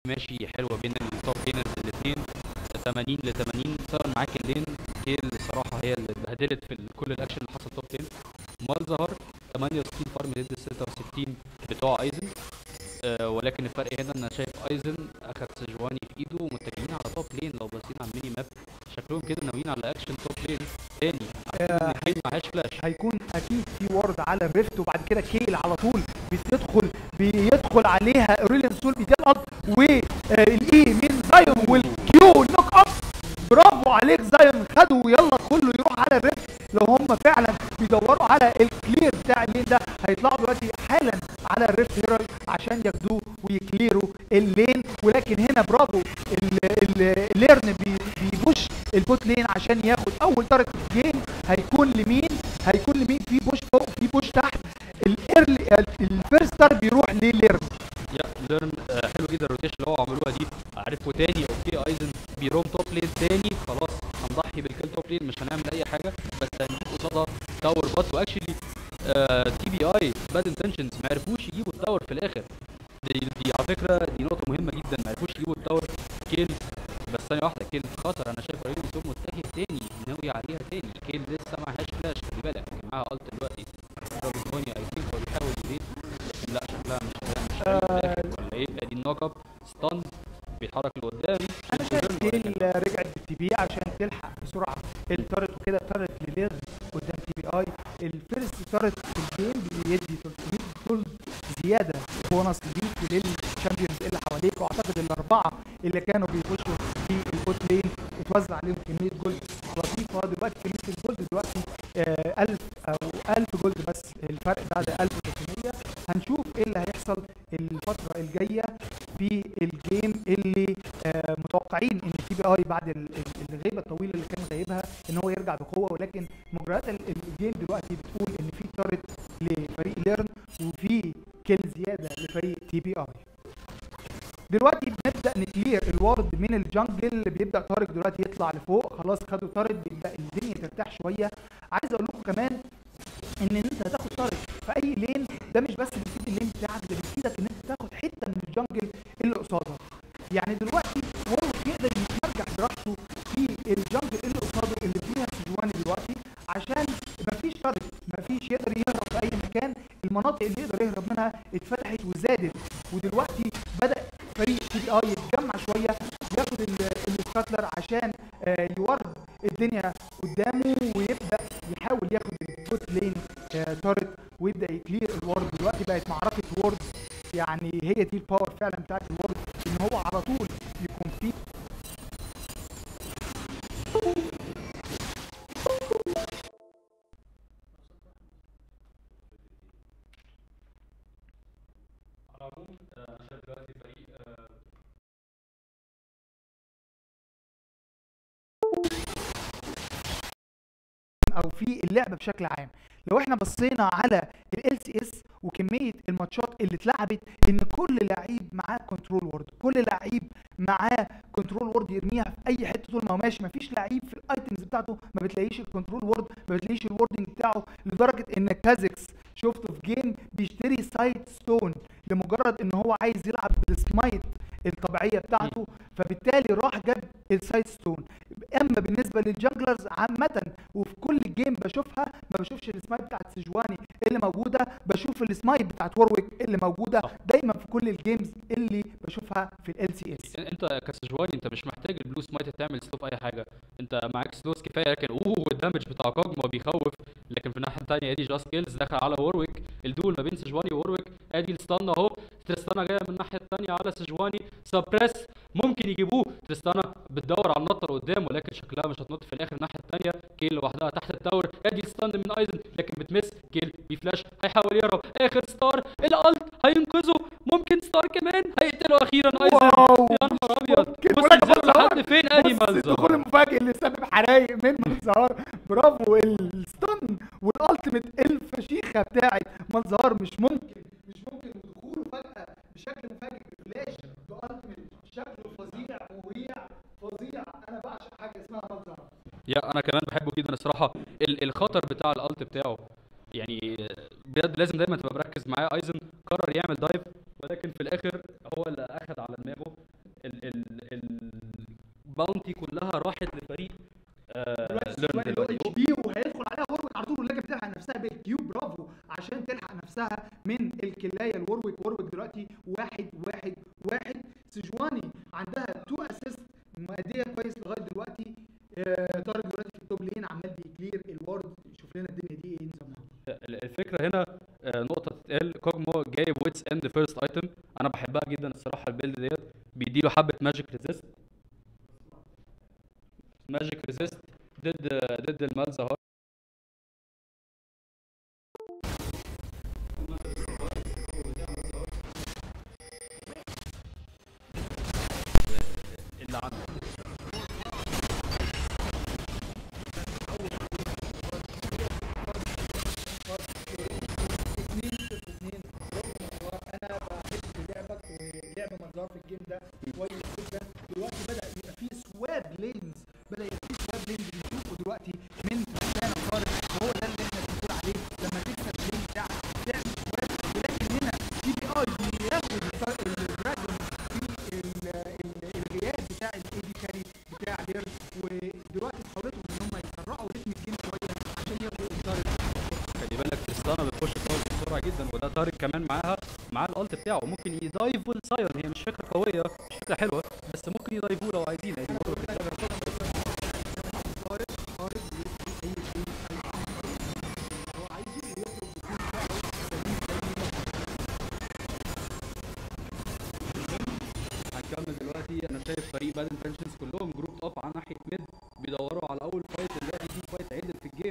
ماشي حلوه بين التوب لينرز الاثنين 80 ل 80 سواء معاك اللين كيل الصراحه هي اللي اتبهدلت في ال- كل الاكشن اللي حصل توب 10 مال ظهر 68 فارم ضد 66 بتوع ايزن آه ولكن الفرق هنا ان انا شايف ايزن اخد سجواني في ايده ومتجهين على توب لين لو بصينا على الميني ماب شكلهم كده ناويين على اكشن توب لين تاني عارفين ان كيل معهاش فلاش هيكون اكيد في وورد على الريفت وبعد كده كيل على طول بيدخل بيدخل عليها اوريليان سول بيتلقط والاي من زايون والكيو نوك اب برافو عليك زايون خدوا يلا كله يروح على الريفت لو هم فعلا بيدوروا على الكلير بتاع اللين ده هيطلعوا دلوقتي حالا على الريفت هيرال عشان ياخدوه ويكليروا اللين ولكن هنا برافو الليرن بيبوش البوت لين عشان ياخد اول تارجت في الجيم هيكون لمين هيكون لمين في بوش فوق في بوش تحت الايرلي الفيرستر بيروح لليرن يا ليرن آه حلو جدا الروتيشن اللي هو عملوها دي عرفوا تاني اوكي ايزن بيروم توب لين تاني خلاص هنضحي بالكل توب لين مش هنعمل اي حاجه بس هنجيب قصادها تاور بات واكشلي آه تي بي اي باد انتنشنز ما عرفوش يجيبوا التاور في الاخر دي, دي على فكره دي نقطه مهمه جدا ما عرفوش يجيبوا التاور كيل بس ثانيه واحده كيل خطر انا شايف ريون سوم متجه تاني ناوي عليها تاني كيل لسه معهاش فلاش خلي بالك معاها الت دلوقتي دوني اي ثينك هو بيحاول يزيد لكن لا شكلها مش مش آه. ولا ايه ادي النوك اب ستان بيتحرك لقدام انا شايف كيل رجعت بالتي بي عشان تلحق بسرعه التارت وكده تارت للير قدام تي بي اي الفيرست تارت في الجيم بيدي 300 جولد زياده بونص ليك وللشامبيونز اللي حواليك واعتقد الاربعه اللي كانوا بيخشوا في البوت لين اتوزع عليهم كميه جولد لطيفه دلوقتي كميه الجولد دلوقتي آه 1000 او 1000 جولد بس الفرق بعد 1300 هنشوف ايه اللي هيحصل الفتره الجايه في الجيم اللي آه متوقعين ان تي بي اي بعد ال- ال- الغيبه الطويله اللي كان غايبها ان هو يرجع بقوه ولكن مجريات ال- الجيم دلوقتي بتقول ان في تارت لفريق ليرن وفي كيل زياده لفريق تي بي اي دلوقتي بنبدا نكلير الورد من الجنجل بيبدا طارق دلوقتي يطلع لفوق خلاص خدوا طارق بيبدا الدنيا ترتاح شويه عايز اقول لكم كمان ان انت هتاخد طارق في اي لين ده مش بس بيفيد اللين بتاعك ده بيفيدك ان انت تاخد حته من الجنجل اللي قصادك يعني دلوقتي وورد يقدر يتمرجح براحته في الجنجل اللي قصاده اللي فيها سجواني دلوقتي عشان مفيش طريق مفيش يقدر يهرب في اي مكان المناطق اللي يقدر يهرب منها اتفتحت وزادت ودلوقتي بدا فريق تي بي اي يتجمع شويه ياخد ال- السكاتلر عشان آه، يورد الدنيا قدامه ويبدا يحاول ياخد البوت لين آه، تارت ويبدا يكلير الورد دلوقتي بقت معركه وورد يعني هي دي الباور فعلا بتاعت الورد ان هو على طول يكون فيه على العموم انا شايف دلوقتي فريق او في اللعبه بشكل عام لو احنا بصينا على ال سي اس وكميه الماتشات اللي اتلعبت ان كل لعيب معاه كنترول وورد كل لعيب معاه كنترول وورد يرميها في اي حته طول ما هو ماشي مفيش لعيب في الايتمز بتاعته ما بتلاقيش الكنترول وورد ما بتلاقيش الوردنج بتاعه لدرجه ان كازكس شفته في جيم بيشتري سايد ستون لمجرد ان هو عايز يلعب بالسمايت الطبيعيه بتاعته فبالتالي راح جاب السايد ستون اما بالنسبه للجانجلرز عامه وفي كل جيم بشوفها ما بشوفش السمايت بتاعت سجواني اللي موجوده بشوف السمايت بتاعت وورويك اللي موجوده صح. دايما في كل الجيمز اللي بشوفها في ال سي اس انت كسجواني انت مش محتاج البلو سمايت تعمل سلو في اي حاجه انت معاك سلوز كفايه لكن اوه الدمج بتاع كوجما بيخوف لكن في الناحيه الثانيه ادي جاست كيلز دخل على وورويك الدول ما بين سجواني وورويك ادي الستان اهو تريستانا جايه من الناحيه الثانيه على سجواني سبريس ممكن يجيبوه تريستانا بتدور على النطه لقدام ولكن شكلها مش هتنط في الاخر الناحيه الثانيه كيل لوحدها تحت التاور ادي الستان من ايزن لكن بتمس كيل بيفلاش هيحاول يهرب اخر ستار الالت هينقذه ممكن ستار كمان هيقتله اخيرا ايزن واو يا نهار ابيض ممكن. بص ولك نزلت مالزهر. لحد فين ادي بص الدخول مالزهر المفاجئ اللي سبب حرايق من مالزهار برافو الستون والالتيميت الفشيخه بتاعت مالزهار مش ممكن مش ممكن ودخوله فجاه بشكل مفاجئ بفلاش بالتيميت شكله فظيع وهي فظيع انا بعشق حاجه اسمها مالزهار يا انا كمان بحبه جدا الصراحه ال- الخطر بتاع الالت بتاعه يعني بجد لازم دايما تبقى مركز معاه ايزن قرر يعمل دايف ولكن في الاخر هو اللي اخذ على دماغه بيديله حبه ماجيك ريزيست ماجيك ريزيست ضد ضد المالزهار اللي عنده اتنين ضد اتنين رغم هو انا بحب لعبك ولعب مجزار في الجيم ده كويس جدا دلوقتي بدا يبقى فيه سواب لينز بدا يبقى فيه سواب لينز بنشوفه دلوقتي من كريستيانو خارج وهو ده اللي احنا بنقول عليه لما تكسب اللين بتاعك تعمل سواب ولكن هنا تي بي اي بياخد الفرق- الدراجون في ال- ال- الغياب بتاع الاي دي كاري بتاع ليرن ودلوقتي محاولتهم ان هم يسرعوا رتم الجيم شويه عشان ياخدوا انذار خلي بالك تريستانا بتخش طارق بسرعه جدا وده طارق كمان معاها مع الالت بتاعه ممكن يدايفوا السايرن هي مش فكره قويه مش فكره حلوه بس ممكن يدايفوه لو عايزين ادي برضه في خارج خارج اي شيء هو عايز يخرج بكل بتاعه سليم هنكمل دلوقتي انا شايف فريق باد انتنشنز كلهم جروب اب على ناحيه ميد بيدوروا على اول فايت دلوقتي في فايت عدل في الجيم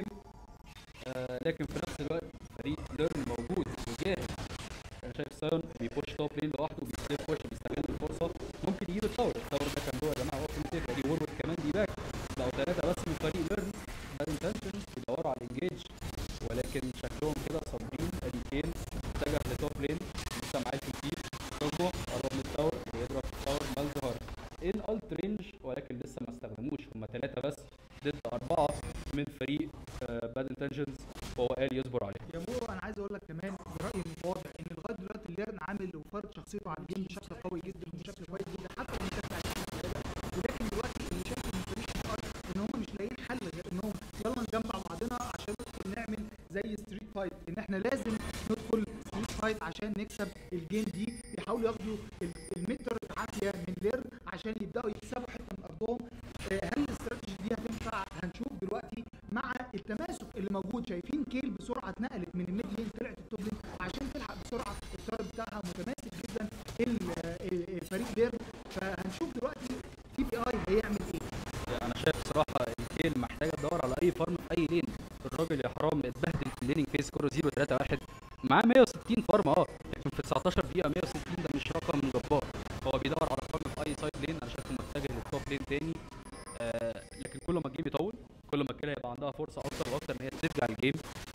آه لكن في نفس الوقت فريق ليرن موجود وجاهز انا شايف سايون بيبوش توب لين لوحده بيستيب بوش بيستغل الفرصه ممكن يجيب التاور التاور ده كان جوه يا جماعه هو في المنطقه دي وورد كمان دي باك بقوا ثلاثه بس من فريق ليرن باد انتنشنز بيدوروا على الانجيج ولكن شكلهم كده صابرين ادي كين اتجه لتوب لين لسه معاه الكتير كوزمو قرب من التاور بيضرب في التاور مالزهار الالت رينج ولكن لسه ما استخدموش هم ثلاثه بس ضد اربعه من فريق باد انتنشنز وهو قال يصبر عليه يا مورو انا عايز اقول لك كمان برايي المتواضع ان لغايه دلوقتي ليرن عامل وفرض شخصيته على الجيم بشكل قوي جدا وبشكل كويس جدا حتى لما كانت على ولكن دلوقتي اللي شايفه من فريق الارض ان هم مش لاقيين حل غير انهم يلا نجمع بعضنا عشان ندخل نعمل زي ستريت فايت ان احنا لازم ندخل ستريت فايت عشان نكسب الجيم دي بيحاولوا ياخدوا ال- المتر عافيه من ليرن عشان يبداوا يكسبوا حته من ارضهم آه، هل الاستراتيجي دي هتنفع هنشوف دلوقتي مع التماسك اللي موجود شايفين كيل بسرعه اتنقلت من الميد لين طلعت التوب لين عشان تلحق بسرعه الطرد بتاعها متماسك جدا ال- ال- الفريق ليرن فهنشوف دلوقتي تي بي اي هيعمل ايه انا شايف بصراحه الكيل محتاجه تدور على اي فارم في اي لين الراجل يا حرام اتبهدل في الليننج فيس سكور 0 3 1 معاه 160 فارم اه لكن في 19 دقيقه 160 ده مش رقم جبار هو بيدور على فارم في اي سايد لين انا شايفه متجه للتوب لين تاني آه لكن كل ما الجيم يطول كل ما الكيل هيبقى عندها فرصه اكتر واكتر ان هي ترجع الجيم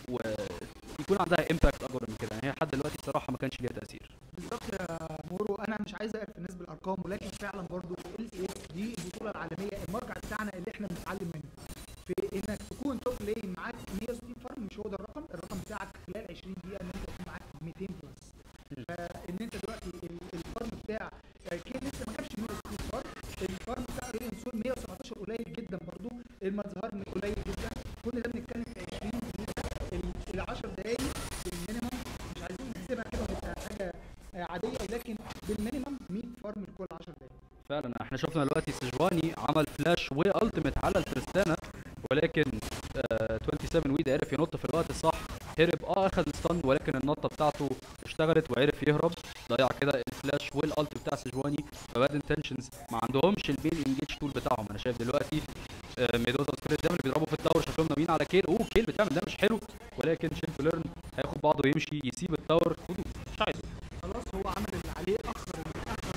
ويكون عندها امباكت اكبر من كده يعني هي لحد دلوقتي الصراحه ما كانش ليها تاثير بالظبط يا مورو انا مش عايز اقف الناس بالارقام ولكن فعلا برضو ال سي اس دي البطوله العالميه المرجع بتاعنا اللي احنا بنتعلم منه في انك تكون توب لين معاك 160 فارم مش هو ده الرقم الرقم بتاعك خلال 20 دقيقه ان انت يكون معاك 200 بلس فان انت دلوقتي ال- الفارم بتاع آه، كين لسه ما جابش 160 فارم الفارم بتاع ريلين سول 117 قليل جدا برضو المظهر قليل جدا كل ده بنتكلم في 20 دقيقه ال 10 دقائق المينيمم مش عايزين نحسبها كده وتبقى حاجه آه، عاديه ولكن بالمينيمم 100 فارم لكل 10 دقائق فعلا احنا شفنا دلوقتي سجواني عمل فلاش والتيميت على الترستانا ولكن آه 27 ويد عرف ينط في الوقت الصح هرب اه اخذ الستاند ولكن النطه بتاعته اشتغلت وعرف يهرب ضيع كده الفلاش والالت بتاع سجواني فباد انتنشنز ما عندهمش البين انجيج تول بتاعهم انا شايف دلوقتي آه ميدوزا وسبريت جامل بيضربوا في التاور شكلهم ناويين على كيل اوه كيل بتعمل ده مش حلو ولكن شيلف ليرن هياخد بعضه ويمشي يسيب التاور خدوه مش عايزه خلاص هو عمل اللي عليه اخر اخر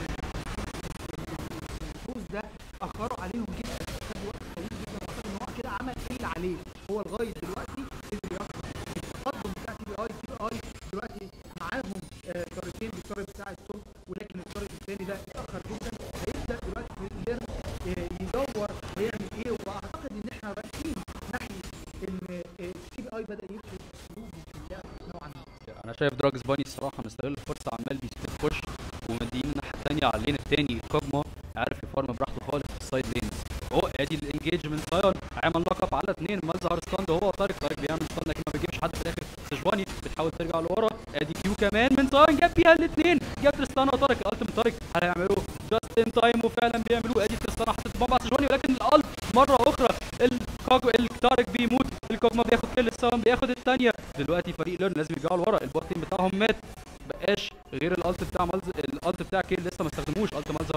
الفوز ده اخروا عليهم جدا خد وقت طويل جدا واعتقد ان هو كده عمل اللي عليه هو لغايه دلوقتي قدر ياخد التقدم بتاع تي بي اي تي بي اي دلوقتي معاهم آه، طريقين بالطريق بتاع التوب ولكن الطريق الثاني ده اتاخر جدا هيبدا دلوقتي في ليرن آه، يدور هيعمل ايه واعتقد ان احنا رايحين ناحيه ان تي بي اي بدا يفرق اسلوبه في اللعب نوعا ما انا شايف دراجز باني الصراحه مستغل الفرصه عمال بيستيب بوش ومدين الناحيه الثانيه على اللين الثاني كوجما عارف يفارم براحته خالص في السايد لينز اهو ادي الانجيج من سايون عمل لقب على اثنين مالزهر ستاند هو طارق طارق بيعمل ستاند لكن ما بيجيبش حد في الاخر سجواني بتحاول ترجع لورا ادي كيو كمان من سايون جاب بيها الاثنين جاب تريستانا وطارق الالت من طارق هيعملوا جاست ان تايم وفعلا بيعملوه ادي تريستانا حطت بومب على سجواني ولكن الالت مره اخرى الكوجو الطارق بيموت الكوجما بياخد كل الساون بياخد الثانيه دلوقتي فريق ليرن لازم يرجعوا لورا البوت تيم بتاعهم مات بقاش غير الالت بتاع مالز الالت بتاع كيل لسه ما استخدموش الت مالزر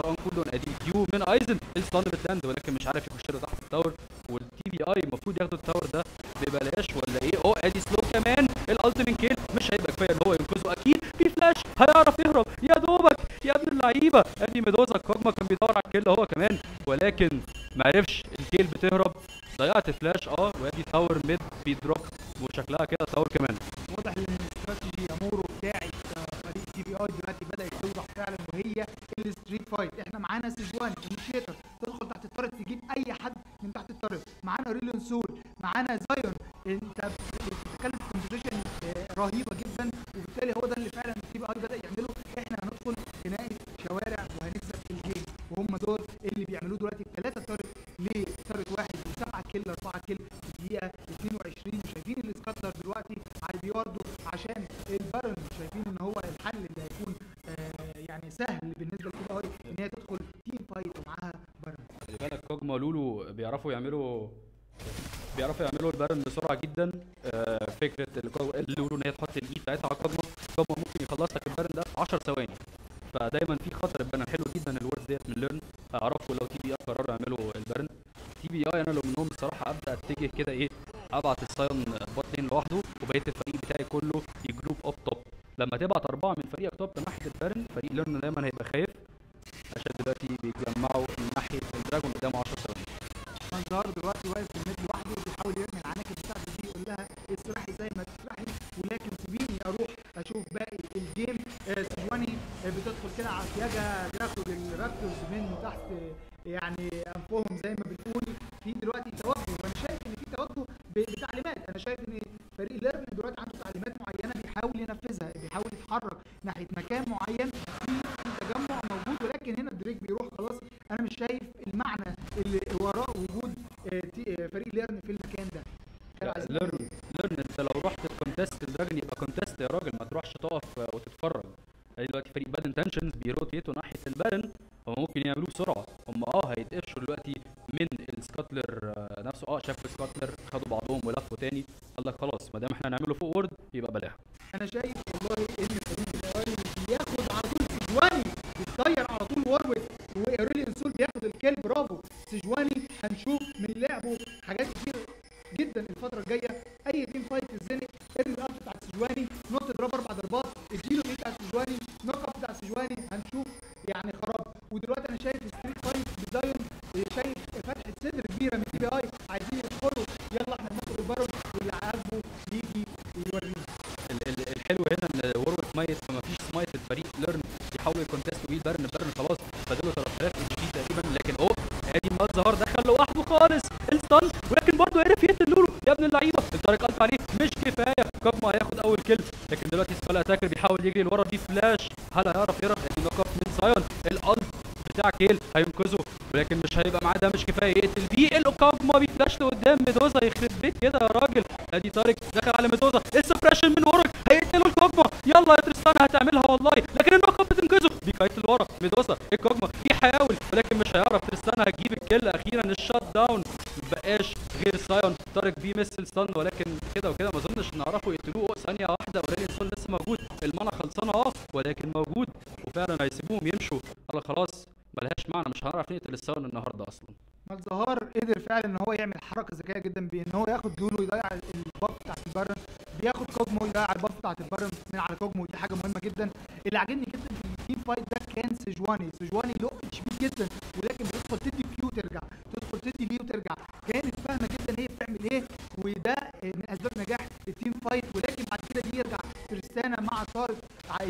اون كول داون ادي كيو من ايزن الستان بتلاند ولكن مش عارف يخش له تحت التاور والتي بي اي المفروض ياخدوا التاور ده ببلاش ولا ايه اه ادي سلو كمان الالت من كيل مش هيبقى كفايه ان هو ينقذه اكيد في فلاش هيعرف يهرب يا دوبك يا ابن اللعيبه ادي ميدوزا كوجما كان بيدور على الكيل هو كمان ولكن ما عرفش الكيل بتهرب ضيعت فلاش اه وادي تاور ميد بيدروب وشكلها كده تاور كمان واضح ان الاستراتيجي امورو بتاعت آه، فريق تي بي اي دلوقتي بدات توضح فعلا وهي الستريت فايت احنا معانا سيجوان انيشيتر تدخل تحت الطرد تجيب اي حد من تحت الطرد معانا ريلون سول معانا زايون انت بتتكلم في كومبوزيشن رهيبه جدا وبالتالي هو ده اللي فعلا تي بي اي بدا يعمله احنا هندخل خناقه شوارع وهنكسب الجيم وهم دول اللي بيعملوه دلوقتي بثلاثه طرد لطرد واحد وسبعه كيل اربعه كيل في الدقيقه 22 وشايفين السكاتلر دلوقتي على بيواردو عشان البارن شايفين ان هو الحل اللي هيكون آه يعني سهل بالنسبه للتي اي ان هي تدخل تيم فايت ومعاها بارن خلي بالك كوجما ولولو بيعرفوا يعملوا بيعرفوا يعملوا البارن بسرعه جدا آه، فكره الكو- لولو ان هي تحط الايد بتاعتها على كوجما كوجما ممكن يخلص لك البارن ده في 10 ثواني فدايما في خطر البارن حلو جدا الوردز ديت من ليرن اعرفوا لو تي بي اي قرروا يعملوا البارن تي بي اي انا لو منهم الصراحه ابدا اتجه كده ايه ابعت السايون بوت لين لوحده وبقيه الفريق بتاعي كله يجروب اب توب لما تبعت اربعه من فريقك توب ناحيه البارن فريق ليرن دايما هيبقى خايف عشان دلوقتي بيتجمعوا من ناحيه الدراجون قدامه 10 ثواني منظار دلوقتي واقف في الميد لوحده بيحاول يرمي العناكب بتاعته دي يقول لها استريحي زي ما تسرحي ولكن سيبيني اروح اشوف باقي الجيم آه سيجواني آه بتدخل كده على سياجه بياخد الرابتورز من تحت آه، يعني انفهم زي ما بنقول في دلوقتي توجه وانا شايف ان في توجه ب- بتعليمات انا شايف ان فريق ليرن دلوقتي عنده تعليمات معينه بيحاول ينفذها بيحاول يتحرك ناحيه مكان معين في في تجمع موجود ولكن هنا دريك بيروح خلاص انا مش شايف المعنى اللي وراء وجود آه، تي- آه، فريق ليرن في المكان ده كانوا عايزين ليرن ليرن انت لو رحت الكونتست الدراجون يبقى كونتست يا راجل ما تروحش تقف آه، وتتفرج ادي دلوقتي فريق باد انتنشنز بيروتيتوا ناحيه البارن هم ممكن يعملوه بسرعه هم اه هيتقفشوا دلوقتي من السكاتلر آه، نفسه اه شافوا السكاتلر خدوا بعضهم ولفوا تاني قال لك خلاص ما دام احنا هنعمله فوق وورد يبقى بلاها انا شايف والله ان فريق الاهلي بياخد على طول سيجواني بيطير على طول وروت وايريليان سول بياخد الكيل برافو سيجواني هنشوف من لعبه حاجات كتير جدا الفتره الجايه اي تيم فايت تتزنق ارمي الارض بتاع سيجواني نط اضرب اربع ضربات اديله الايد بتاع سيجواني نوك اب بتاع سيجواني هنشوف يعني خراب ودلوقتي انا شايف ستريت فايت ديزاين شايف فتحه صدر كبيره من تي بي اي عايزين يدخلوا يلا احنا ندخل البارون واللي عاجبه يجي يورينا ال- ال- الحلو هنا ان وروت ميت فما فيش سمايت الفريق ليرن يحاولوا يكونتستوا بيه البرن البرن خلاص فاضله 3000 اتش بي تقريبا لكن اوه ادي مال ظهر دخل لوحده خالص الستان ولكن برضه عرف يقتل لولو يا ابن اللعيبه الطريق قلت عليه مش كفايه كوجما هياخد اول كيل لكن دلوقتي سكالا اتاكر بيحاول يجري لورا دي فلاش هل هيعرف يهرب ادي نوك اوف من سايون الالت بتاع كيل هينقذه ولكن مش هيبقى معاه ده مش كفايه يقتل بيه الكوجما بيفلاش لقدام ميدوزا يخرب بيت كده يا راجل ادي طارق دخل على ميدوزا السبريشن من ورك هيقتلوا الكوجما يلا يا تريستان هتعملها والله لكن النوك اوف بتنقذه بيك هيقتل ورا ميدوزا الكوجما يحاول ولكن مش هيعرف تريستان هتجيب الكيل اخيرا الشات داون مبقاش غير سايون طارق بيه مثل ستان ولكن كده وكده ما اظنش ان عرفوا يقتلوه ثانيه واحده اوريليان سون لسه موجود المانا خلصانه اه ولكن موجود وفعلا هيسيبوهم يمشوا قال خلاص ملهاش معنى مش هنعرف نقتل السايون النهارده اصلا مالزهار قدر فعلا ان هو يعمل حركه ذكيه جدا بان هو ياخد لولو يضيع الباف بتاعت البرن بياخد كوجمو يضيع الباف بتاعت البرن من على كوجمو ودي حاجه مهمه جدا اللي عاجبني جدا في التيم فايت ده كان سيجواني سيجواني له اتش بي جدا ولكن بتدخل تدي كيو ترجع تدخل تدي ليه وترجع كانت فاهمه جدا هي بتعمل ايه وده من اسباب نجاح التيم فايت ولكن بعد كده دي يرجع تريستانا مع طارق عاي-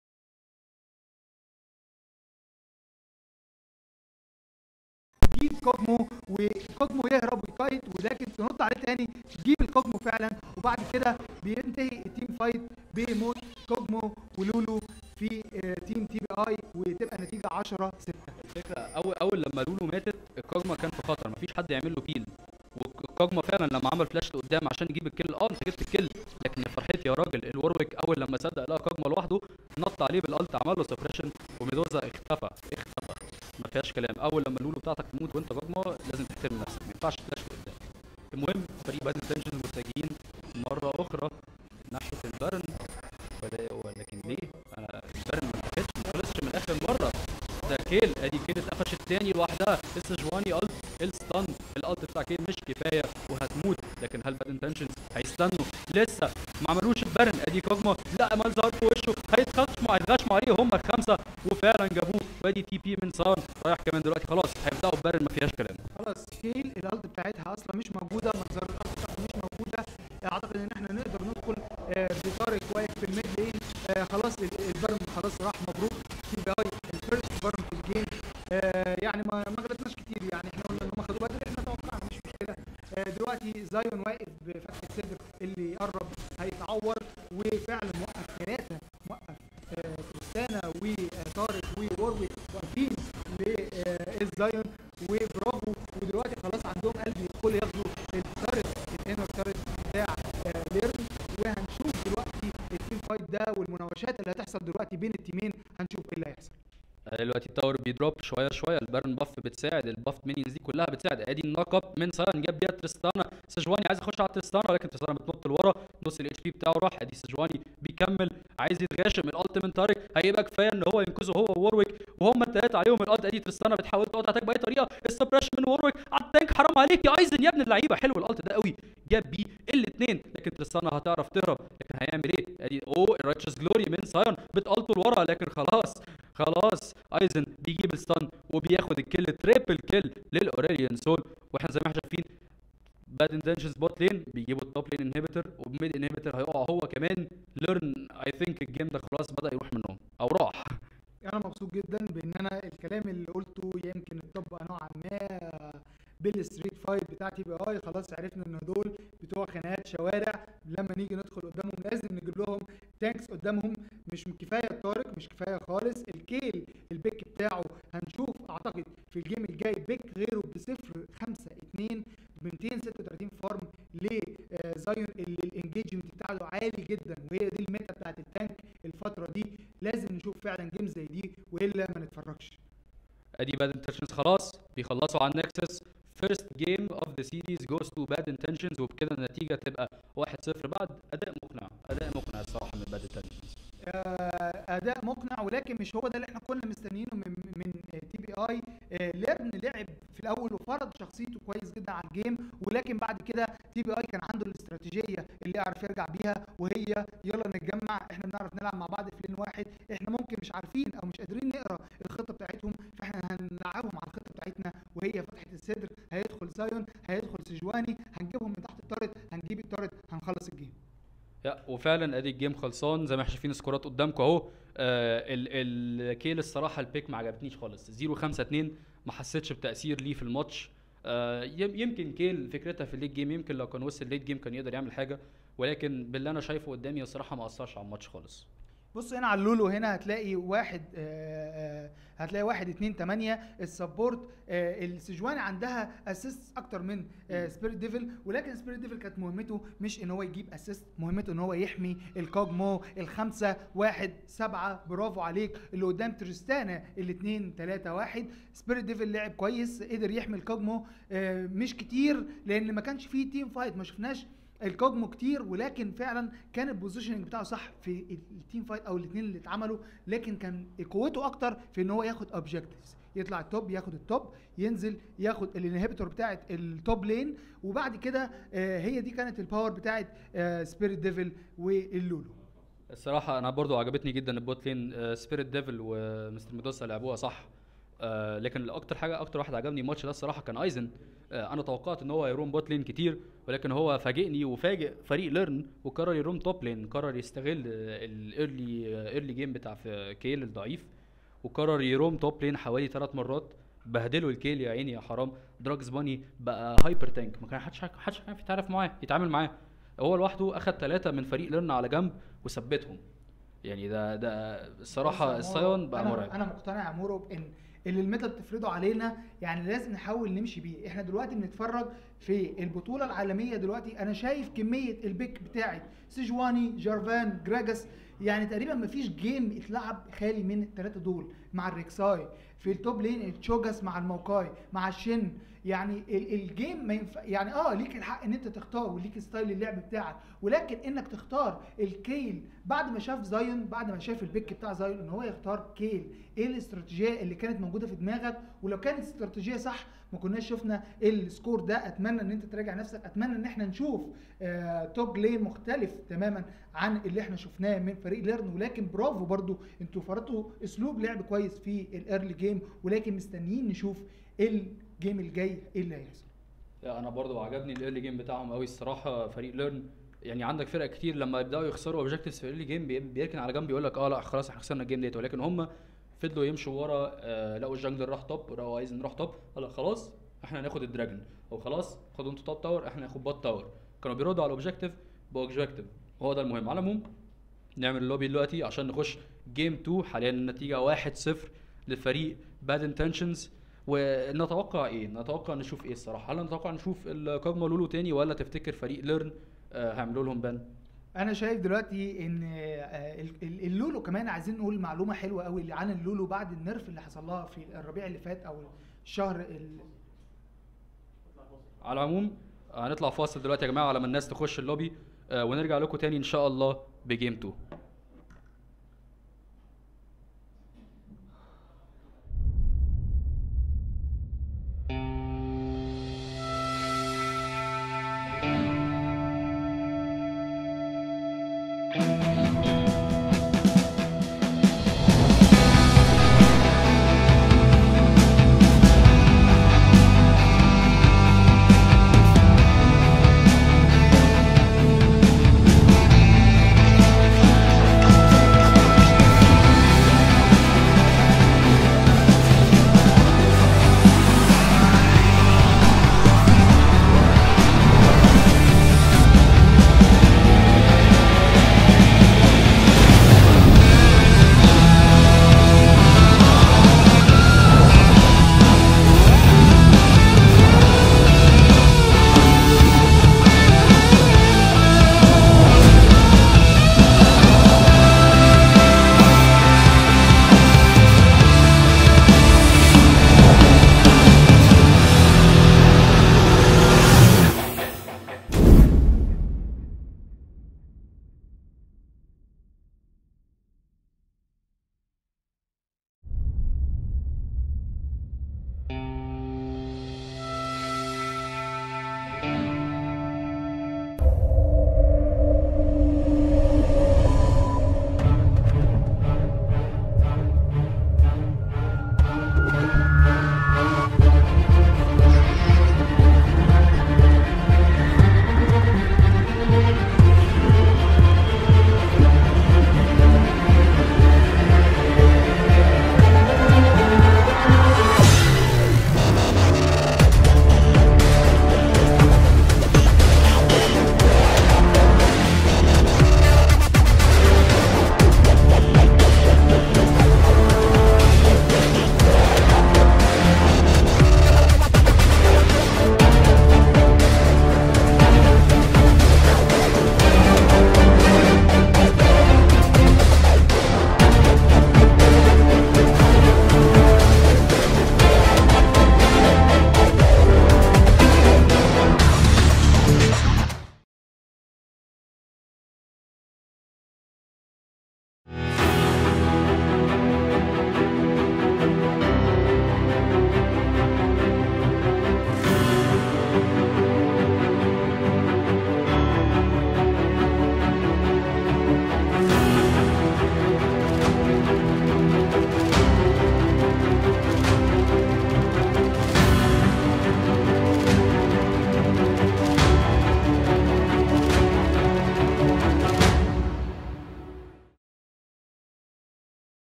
تجيب كوجمو وكوجمو يهرب ويكايت ولكن تنط عليه تاني تجيب الكوجمو فعلا وبعد كده بينتهي التيم فايت بموت كوجمو ولولو في آه، تيم تي بي اي وتبقى النتيجه 10 6 الفكره اول اول لما لولو ماتت الكوجما كان في خطر مفيش حد يعمل له بيل والكوجما فعلا لما عمل فلاش لقدام عشان يجيب الكل اه انت جبت الكل لكن يا فرحتي يا راجل الورويك اول لما صدق لقى كوجما لوحده نط عليه بالالت عمل له سبريشن وميدوزا اختفى اختفى ما فيهاش كلام اول لما لولو بتاعتك تموت وانت كوجما لازم تحترم نفسك ما ينفعش تفلاش لقدام المهم فريق باد انتنشنز متجهين مره اخرى ناحيه البرن ولا- ولكن ليه؟ انا البرن ما انتهتش ما خلصش من اخر مره ده كيل ادي كين اتقفشت تاني لوحدها السجواني الت الستان الالت بتاع كين مش كفايه وهتموت لكن هل باد انتنشنز هيستنوا لسه ما عملوش البرن ادي كوجما لا ما ظهر في وشه هيتخشموا هيتغشموا عليه هم الخمسه وفعلا جابوه وادي تي بي من سان رايح كمان دلوقتي خلاص هيبداوا البرن ما فيهاش كلام خلاص كيل الالت بتاعتها اصلا مش موجوده منظر الالت بتاعتها مش موجوده اعتقد ان احنا نقدر ندخل آه، بطارق واقف في الميد لين آه، خلاص ال- البرم خلاص راح مبروك تي بي اي الفيرست برم في الجيم آه، يعني ما ما غلطناش كتير يعني احنا قلنا ان هم خدوا بدري احنا توقعنا مش مشكله آه، دلوقتي زايون واقف بفتح الصدر اللي قرب هيتعور وفعلا موقف ثلاثه موقف آه، كريستانا وطارق وورويك واقفين للزايون وبرافو ودلوقتي خلاص عندهم قلب يدخلوا ياخدوا التارت الانر تارت بتاع آه، ليرن وهنشوف دلوقتي التيم فايت ده والمناوشات اللي هتحصل دلوقتي بين التيمين هنشوف ايه اللي هيحصل دلوقتي التاور بيدروب شويه شويه البارن باف بتساعد الباف مينيونز دي كلها بتساعد ادي النوك اب من سايون جاب بيها تريستانا سجواني عايز يخش على تريستانا ولكن تريستانا بتنط لورا نص الاتش بي بتاعه راح ادي سجواني بيكمل عايز يتغاشم الالت من طارق هيبقى كفايه ان هو ينقذه هو وورويك وهم الثلاثه عليهم الالت ادي تريستانا بتحاول تقطع تاك باي طريقه السبريش من وورويك على التانك حرام عليك يا ايزن يا ابن اللعيبه حلو الالت ده قوي جاب بيه الاثنين لكن تريستانا هتعرف تهرب لكن هيعمل ايه ادي او الرايتشس جلوري من سايون بتالته لورا لكن خلاص خلاص ايزن بيجيب الستان وبياخد الكل تريبل كيل للاوريليان سول واحنا زي ما احنا شايفين باد انتنشنز بوت لين بيجيبوا التوب لين انهبيتور وبميد انهبيتور هيقع هو كمان ليرن اي ثينك الجيم ده خلاص بدا يروح منهم او راح انا مبسوط جدا بان انا الكلام اللي قلته يمكن اتطبق نوعا ما بالستريت فايت بتاع تي بي اي خلاص عرفنا ان دول بتوع خناقات شوارع لما نيجي ندخل قدامهم لازم نجيب لهم تانكس قدامهم مش كفايه الطارق مش كفايه خالص الكيل البيك بتاعه هنشوف اعتقد في الجيم الجاي بيك غيره بصفر 5 2 ب 236 فارم لزايون اللي الانجيجمنت بتاعه عالي جدا وهي دي الميتا بتاعت التانك الفتره دي لازم نشوف فعلا جيم زي دي والا ما نتفرجش ادي باد انتنشنز خلاص بيخلصوا على النكسس فيرست جيم اوف ذا سيريز جوز تو باد انتنشنز وبكده النتيجه تبقى 1-0 بعد اداء مقنع اداء مقنع الصراحه من باد انتنشنز آه، اداء مقنع ولكن مش هو ده اللي احنا كنا مستنيينه من من تي بي اي ليرن لعب في الاول وفرض شخصيته كويس جدا على الجيم ولكن بعد كده تي بي اي كان عنده الاستراتيجيه اللي يعرف يرجع بيها وهي يلا نتجمع احنا بنعرف نلعب مع بعض في لين واحد احنا ممكن مش عارفين او مش قادرين نقرا الخطه بتاعتهم فاحنا هنلعبهم على الخطه بتاعتنا وهي فتحه الصدر هيدخل زايون هيدخل سجواني هنجيبهم من تحت الطارد هنجيب الطارد هنخلص الجيم يا وفعلا ادي الجيم خلصان زي ما احنا شايفين سكورات قدامكم اهو آه ال- الكيل الصراحه البيك ما عجبتنيش خالص 0 5 2 ما حسيتش بتاثير ليه في الماتش آه يم- يمكن كيل فكرتها في الليت جيم يمكن لو كان وصل ليت جيم كان يقدر يعمل حاجه ولكن باللي انا شايفه قدامي الصراحه ما اثرش على الماتش خالص بص هنا على اللولو هنا هتلاقي واحد آه آه هتلاقي واحد اتنين تمانية السبورت آه السجوان عندها اسيست اكتر من آه سبيريت ديفل ولكن سبيريت ديفل كانت مهمته مش ان هو يجيب اسيست مهمته ان هو يحمي الكوجمو الخمسة واحد سبعة برافو عليك اللي قدام تريستانا الاتنين تلاتة واحد سبيريت ديفل لعب كويس قدر يحمي الكوجمو آه مش كتير لان ما كانش فيه تيم فايت ما شفناش الكوجمو كتير ولكن فعلا كان البوزيشننج بتاعه صح في التيم فايت او الاثنين اللي اتعملوا لكن كان قوته اكتر في ان هو ياخد اوبجكتيفز يطلع التوب ياخد التوب ينزل ياخد الانهبيتور بتاعت التوب لين وبعد كده آه، هي دي كانت الباور بتاعت سبيريت ديفل واللولو الصراحه انا برضو عجبتني جدا البوت لين سبيريت ديفل ومستر ميدوسا لعبوها صح آه لكن اكتر حاجه اكتر واحد عجبني الماتش ده الصراحه كان ايزن آه انا توقعت ان هو يروم بوت لين كتير ولكن هو فاجئني وفاجئ فريق ليرن وقرر يروم توب لين قرر يستغل الايرلي ايرلي جيم بتاع في كيل الضعيف وقرر يروم توب لين حوالي ثلاث مرات بهدلوا الكيل يا عيني يا حرام دراجز باني بقى هايبر تانك ما كان حدش حدش عارف يتعرف معاه يتعامل معاه هو لوحده اخد ثلاثه من فريق ليرن على جنب وثبتهم يعني ده ده الصراحه بص يا السايون مورو، بقى انا مرعب انا مقتنع يا مورو بان اللي الميتا بتفرضه علينا يعني لازم نحاول نمشي بيه احنا دلوقتي بنتفرج في البطوله العالميه دلوقتي انا شايف كميه البيك بتاعت سيجواني جارفان جراجس يعني تقريبا ما فيش جيم اتلعب خالي من الثلاثه دول مع الريكساي في التوب لين التشوجاس مع الموكاي مع الشن يعني ال- الجيم ما ينفع يعني اه ليك الحق ان انت تختار وليك ستايل اللعب بتاعك ولكن انك تختار الكيل بعد ما شاف زايون بعد ما شاف البيك بتاع زايون ان هو يختار كيل ايه الاستراتيجيه اللي كانت موجوده في دماغك ولو كانت استراتيجيه صح ما كناش شفنا السكور ده اتمنى ان انت تراجع نفسك اتمنى ان احنا نشوف آه توب لين مختلف تماما عن اللي احنا شفناه من فريق ليرن ولكن برافو برضو انتوا فرضتوا اسلوب لعب كويس في الايرلي جيم ولكن مستنيين نشوف الجيم الجاي ايه اللي هيحصل لا، انا برضو عجبني الايرلي جيم بتاعهم قوي الصراحه فريق ليرن يعني عندك فرق كتير لما يبداوا يخسروا اوبجكتيفز في الايرلي جيم بي- بيركن على جنب يقول لك اه لا خلاص احنا خسرنا الجيم ديت ولكن هم فضلوا يمشوا ورا آه لقوا الجانجلر راح توب لقوا ايزن راح توب قال لك خلاص احنا هناخد الدراجون او خلاص خدوا انتوا توب تاور احنا هناخد بوت تاور كانوا بيردوا على الاوبجكتيف باوبجكتيف وهو ده المهم على العموم نعمل اللوبي دلوقتي عشان نخش جيم 2 حاليا النتيجه 1-0 للفريق باد انتنشنز ونتوقع ايه؟ نتوقع نشوف ايه الصراحه؟ هل نتوقع نشوف الكاجما لولو تاني ولا تفتكر فريق ليرن آه هيعملوا لهم بان؟ انا شايف دلوقتي ان آه، ال- ال- اللولو كمان عايزين نقول معلومه حلوه قوي اللي عن اللولو بعد النرف اللي حصل لها في الربيع اللي فات او الشهر ال- على العموم هنطلع فاصل دلوقتي يا جماعه على ما الناس تخش اللوبي آه ونرجع لكم تاني ان شاء الله بجيم 2 Thank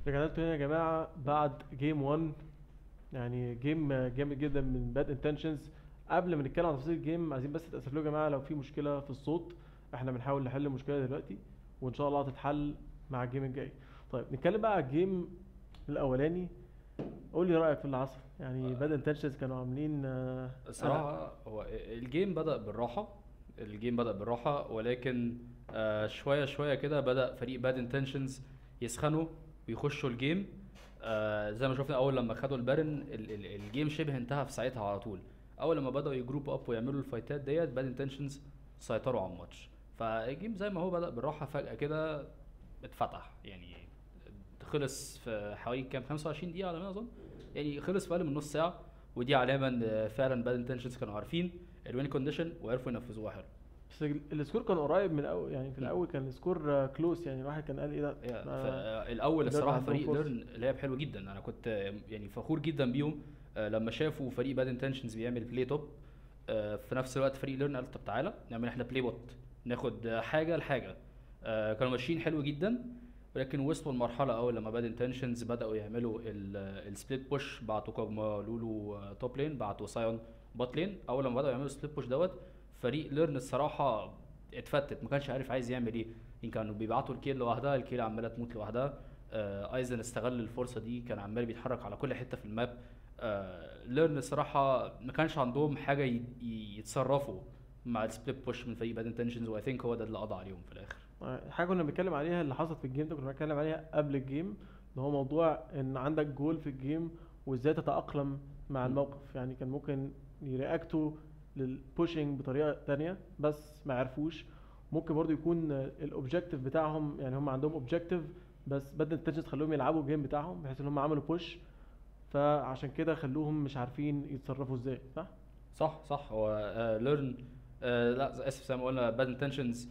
رجعنا لكم هنا يا جماعه بعد جيم 1 يعني جيم جامد جدا من باد انتنشنز قبل ما نتكلم عن تفاصيل الجيم عايزين بس تاسفوا يا جماعه لو في مشكله في الصوت احنا بنحاول نحل المشكله دلوقتي وان شاء الله هتتحل مع الجيم الجاي طيب نتكلم بقى على الجيم الاولاني قول لي رايك في اللي حصل يعني باد انتنشنز كانوا عاملين آه، الصراحة هو الجيم بدأ بالراحة الجيم بدأ بالراحة ولكن آه شوية شوية كده بدأ فريق باد انتنشنز يسخنوا ويخشوا الجيم آه زي ما شفنا أول لما خدوا البارن ال ال الجيم شبه انتهى في ساعتها على طول أول لما بدأوا يجروب أب ويعملوا الفايتات ديت باد انتنشنز سيطروا على الماتش فالجيم زي ما هو بدأ بالراحة فجأة كده اتفتح يعني خلص في حوالي كام 25 دقيقة على ما أظن يعني خلص في أقل من نص ساعة ودي علامة إن فعلا باد انتنشنز كانوا عارفين الوين كونديشن وعرفوا ينفذوها حلو بس ال- السكور كان قريب من الاول يعني في مم. الاول كان السكور كلوس يعني الواحد كان قال ايه ده يا- ما- ف- الاول ليرن الصراحه عندهم فريق فرصة. ليرن لعب حلو جدا انا كنت آه، يعني فخور جدا بيهم آه، لما شافوا فريق باد انتنشنز بيعمل بلاي توب آه، في نفس الوقت فريق ليرن قال طب تعالى نعمل احنا بلاي بوت ناخد آه، حاجه لحاجه آه، كانوا ماشيين حلو جدا ولكن وصلوا لمرحله اول لما باد انتنشنز بداوا يعملوا السبليت بوش بعتوا كوجما لولو آه، توب لين بعتوا سايون بوت لين اول لما بداوا يعملوا السبليت بوش دوت فريق ليرن الصراحه اتفتت ما كانش عارف عايز يعمل ايه ان كانوا بيبعتوا الكيل لوحدها الكيل عماله تموت لوحدها آه ايزن استغل الفرصه دي كان عمال بيتحرك على كل حته في الماب آه ليرن الصراحه ما كانش عندهم حاجه ي- ي- يتصرفوا مع السبليت بوش من فريق باد انتنشنز واي ثينك هو ده اللي قضى عليهم في الاخر حاجه كنا بنتكلم عليها اللي حصلت في الجيم ده كنا بنتكلم عليها قبل الجيم اللي هو موضوع ان عندك جول في الجيم وازاي تتاقلم مع مم. الموقف يعني كان ممكن يرياكتوا للبوشنج بطريقه تانية بس ما عرفوش ممكن برضو يكون الاوبجيكتيف بتاعهم يعني هم عندهم اوبجيكتيف بس بدل التنشنز خلوهم يلعبوا الجيم بتاعهم بحيث ان هم عملوا بوش فعشان كده خلوهم مش عارفين يتصرفوا ازاي صح؟ صح صح هو ليرن لا اسف زي ما قلنا باد انتنشنز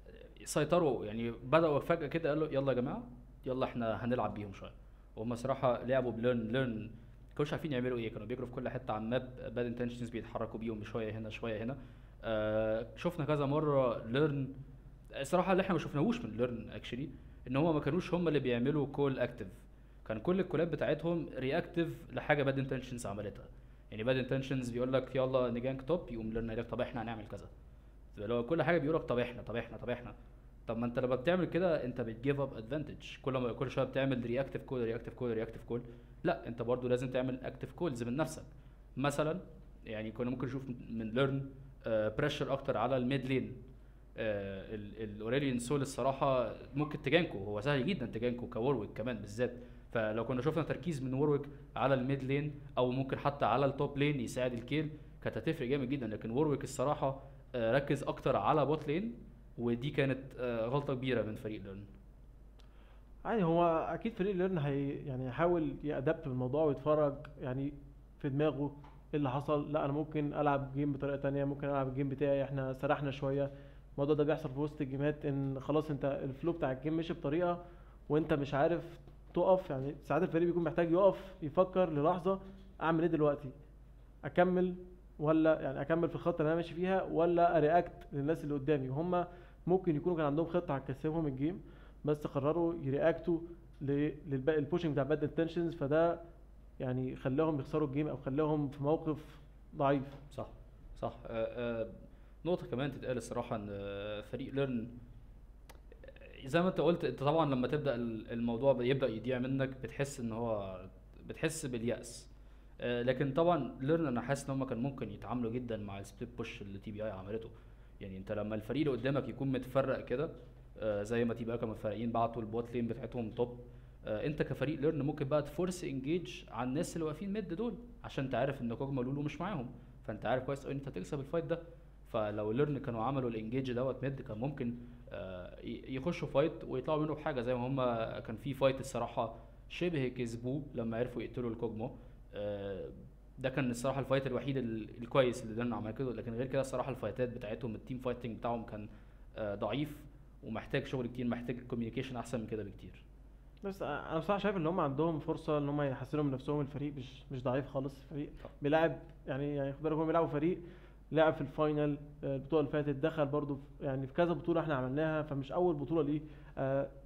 سيطروا يعني بداوا فجاه كده قالوا يلا يا جماعه يلا احنا هنلعب بيهم شويه وهم صراحه لعبوا بليرن ليرن كانوش عارفين يعملوا ايه كانوا بيجروا في كل حته على الماب باد انتنشنز بيتحركوا بيهم شويه هنا شويه هنا آه شفنا كذا مره ليرن الصراحه اللي احنا ما شفناهوش من ليرن اكشلي ان هم ما كانوش هم اللي بيعملوا كول اكتف كان كل الكولات بتاعتهم رياكتيف لحاجه باد انتنشنز عملتها يعني باد انتنشنز بيقول لك يلا نجانك توب يقوم ليرن قال لك طب احنا هنعمل كذا لو كل حاجه بيقول لك طب احنا طب احنا طب احنا طب ما انت لما بتعمل كده انت بتجيف اب ادفانتج كل ما كل شويه بتعمل رياكتيف كول رياكتيف كول رياكتيف كول لا انت برضو لازم تعمل اكتيف كولز من نفسك مثلا يعني كنا ممكن نشوف من ليرن بريشر اكتر على الميد لين الاوريليان سول الصراحه ممكن تجانكو هو سهل جدا تجانكو كورويك كمان بالذات فلو كنا شفنا تركيز من وورويك على الميد لين او ممكن حتى على التوب لين يساعد الكيل كانت هتفرق جامد جدا لكن وورويك الصراحه آه، ركز اكتر على بوت لين ودي كانت آه، غلطه كبيره من فريق ليرن عادي هو اكيد فريق ليرن هي يعني هيحاول يأدبت بالموضوع ويتفرج يعني في دماغه ايه اللي حصل لا انا ممكن العب جيم بطريقه تانية ممكن العب الجيم بتاعي احنا سرحنا شويه الموضوع ده بيحصل في وسط الجيمات ان خلاص انت الفلو بتاع الجيم مشي بطريقه وانت مش عارف تقف يعني ساعات الفريق بيكون محتاج يقف يفكر للحظه اعمل ايه دلوقتي اكمل ولا يعني اكمل في الخطه اللي انا ماشي فيها ولا ارياكت للناس اللي قدامي وهم ممكن يكونوا كان عندهم خطه هتكسبهم الجيم بس قرروا يرياكتوا للباقي البوشنج بتاع باد انتنشنز فده يعني خلاهم يخسروا الجيم او خلاهم في موقف ضعيف صح صح آه، آه، نقطة كمان تتقال الصراحة ان آه، فريق ليرن زي ما انت قلت انت طبعا لما تبدا ال- الموضوع يبدا يضيع منك بتحس ان هو بتحس باليأس آه، لكن طبعا ليرن انا حاسس ان هم كان ممكن يتعاملوا جدا مع السبليت بوش اللي تي بي اي عملته يعني انت لما الفريق اللي قدامك يكون متفرق كده آه، زي ما تي بي اي كانوا متفرقين بعتوا البوت لين بتاعتهم توب آه، انت كفريق ليرن ممكن بقى تفورس انجيج على الناس اللي واقفين ميد دول عشان انت عارف ان كوجما لولو مش معاهم فانت عارف كويس قوي ان انت هتكسب الفايت ده فلو ليرن كانوا عملوا الانجيج دوت ميد كان ممكن آه، ي- يخشوا فايت ويطلعوا منه بحاجه زي ما هم كان في فايت الصراحه شبه كسبوه لما عرفوا يقتلوا الكوجمو آه، ده كان الصراحه الفايت الوحيد ال- الكويس اللي ليرن عمل كده لكن غير كده الصراحه الفايتات بتاعتهم التيم فايتنج بتاعهم كان آه، ضعيف ومحتاج شغل كتير محتاج كوميونيكيشن احسن من كده بكتير بس انا بصراحه شايف ان هم عندهم فرصه ان هم يحسنوا من نفسهم الفريق مش مش ضعيف خالص الفريق صح. بيلعب يعني يعني خد بالك هم بيلعبوا فريق لعب في الفاينل آه، البطوله اللي فاتت دخل برضو في يعني في كذا بطوله احنا عملناها فمش اول بطوله ليه آه،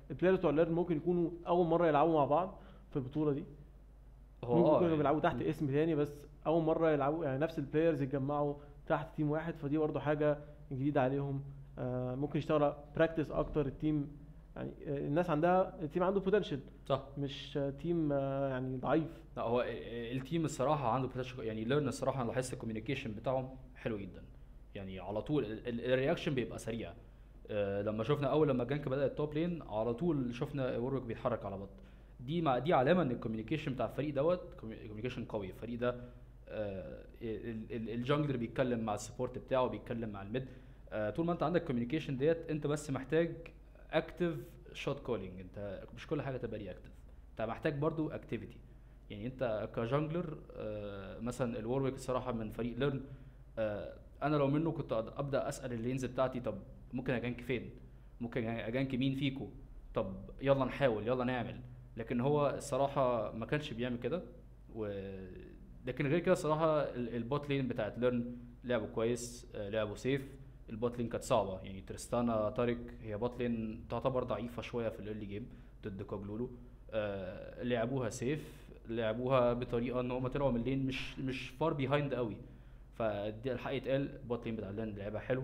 البلايرز بتوع ليرن ممكن يكونوا اول مره يلعبوا مع بعض في البطوله دي هو ممكن اه يكونوا يعني- بيلعبوا تحت اسم تاني بس اول مره يلعبوا يعني نفس البلايرز يتجمعوا تحت تيم واحد فدي برضه حاجه جديده عليهم آه ممكن يشتغلوا براكتس اكتر التيم يعني آه، الناس عندها التيم عنده بوتنشال صح مش آه، تيم آه، يعني ضعيف لا هو التيم الصراحه عنده potential- يعني ليرن الصراحه انا لاحظت الكوميونيكيشن بتاعهم حلو جدا يعني على طول ال- ال- الرياكشن بيبقى سريع آه، لما شفنا اول لما جانك بدا التوب لين على طول شفنا وورك بيتحرك على بط دي مع دي علامه ان الكوميونيكيشن بتاع الفريق دوت كوميونيكيشن قوي الفريق ده آه، ال- ال- الجانجلر بيتكلم مع السبورت بتاعه بيتكلم مع الميد آه، طول ما انت عندك كوميونيكيشن ديت انت بس محتاج اكتف شوت كولينج انت مش كل حاجه تبقى رياكتيف انت محتاج برضو اكتيفيتي يعني انت كجانجلر آه، مثلا الورويك الصراحه من فريق ليرن آه، انا لو منه كنت أد- ابدا اسال اللينز بتاعتي طب ممكن اجانك فين ممكن اجانك مين فيكو طب يلا نحاول يلا نعمل لكن هو الصراحه ما كانش بيعمل كده و لكن غير كده الصراحه ال- البوت لين بتاعت ليرن لعبوا كويس آه، لعبوا سيف البوت لين كانت صعبه يعني تريستانا طارق هي بوت لين تعتبر ضعيفه شويه في الايرلي جيم ضد كوجلولو آه، لعبوها سيف لعبوها بطريقه ان هم طلعوا من اللين مش مش فار بيهايند قوي فدي الحق يتقال البوت لين بتاع اللين لعبها حلو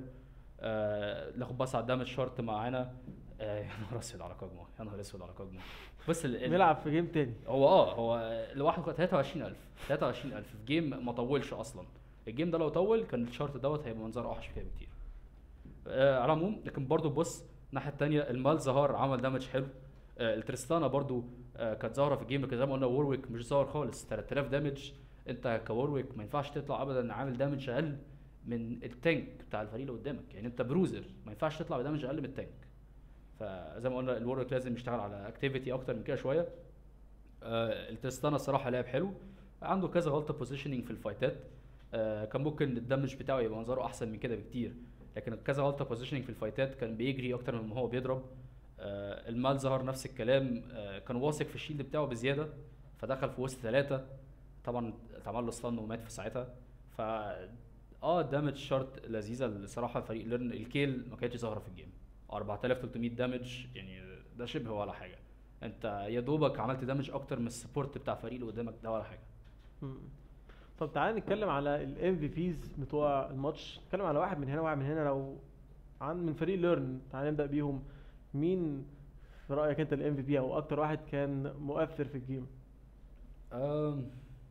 آه ناخد بس على الدامج شارت معانا آه يا نهار اسود على كوجمو يا نهار اسود على كوجمو بس ال- ال- نلعب في جيم تاني هو اه هو لوحده كان 23000 23000 في جيم ما طولش اصلا الجيم ده لو طول كان الشارت دوت هيبقى منظره اوحش كده بكتير آه على العموم لكن برضو بص الناحيه الثانيه المال ظهر عمل دامج حلو آه التريستانا برضو آه كانت ظاهره في الجيم لكن زي ما قلنا وورويك مش ظاهر خالص 3000 دامج انت كورويك ما ينفعش تطلع ابدا عامل دامج اقل من التانك بتاع الفريق اللي قدامك يعني انت بروزر ما ينفعش تطلع بدامج اقل من التانك فزي ما قلنا الورويك لازم يشتغل على اكتيفيتي اكتر من كده شويه آه التريستانا الصراحه لعب حلو عنده كذا غلطه بوزيشننج في الفايتات آه كان ممكن الدمج بتاعه يبقى منظره احسن من كده بكتير لكن كذا غلطه بوزيشننج في الفايتات كان بيجري اكتر من ما هو بيضرب آه المال ظهر نفس الكلام آه كان واثق في الشيلد بتاعه بزياده فدخل في وسط ثلاثه طبعا اتعمل له ستان ومات في ساعتها ف اه دامج شارت لذيذه الصراحه فريق ليرن الكيل ما كانتش ظاهره في الجيم 4300 دامج يعني ده شبه ولا حاجه انت يا دوبك عملت دامج اكتر من السبورت بتاع الفريق اللي قدامك ده ولا حاجه مم. طب تعالى نتكلم على الام في بيز بتوع الماتش نتكلم على واحد من هنا وواحد من هنا لو عن من فريق ليرن تعالى نبدا بيهم مين في رايك انت الام في بي او اكتر واحد كان مؤثر في الجيم أم،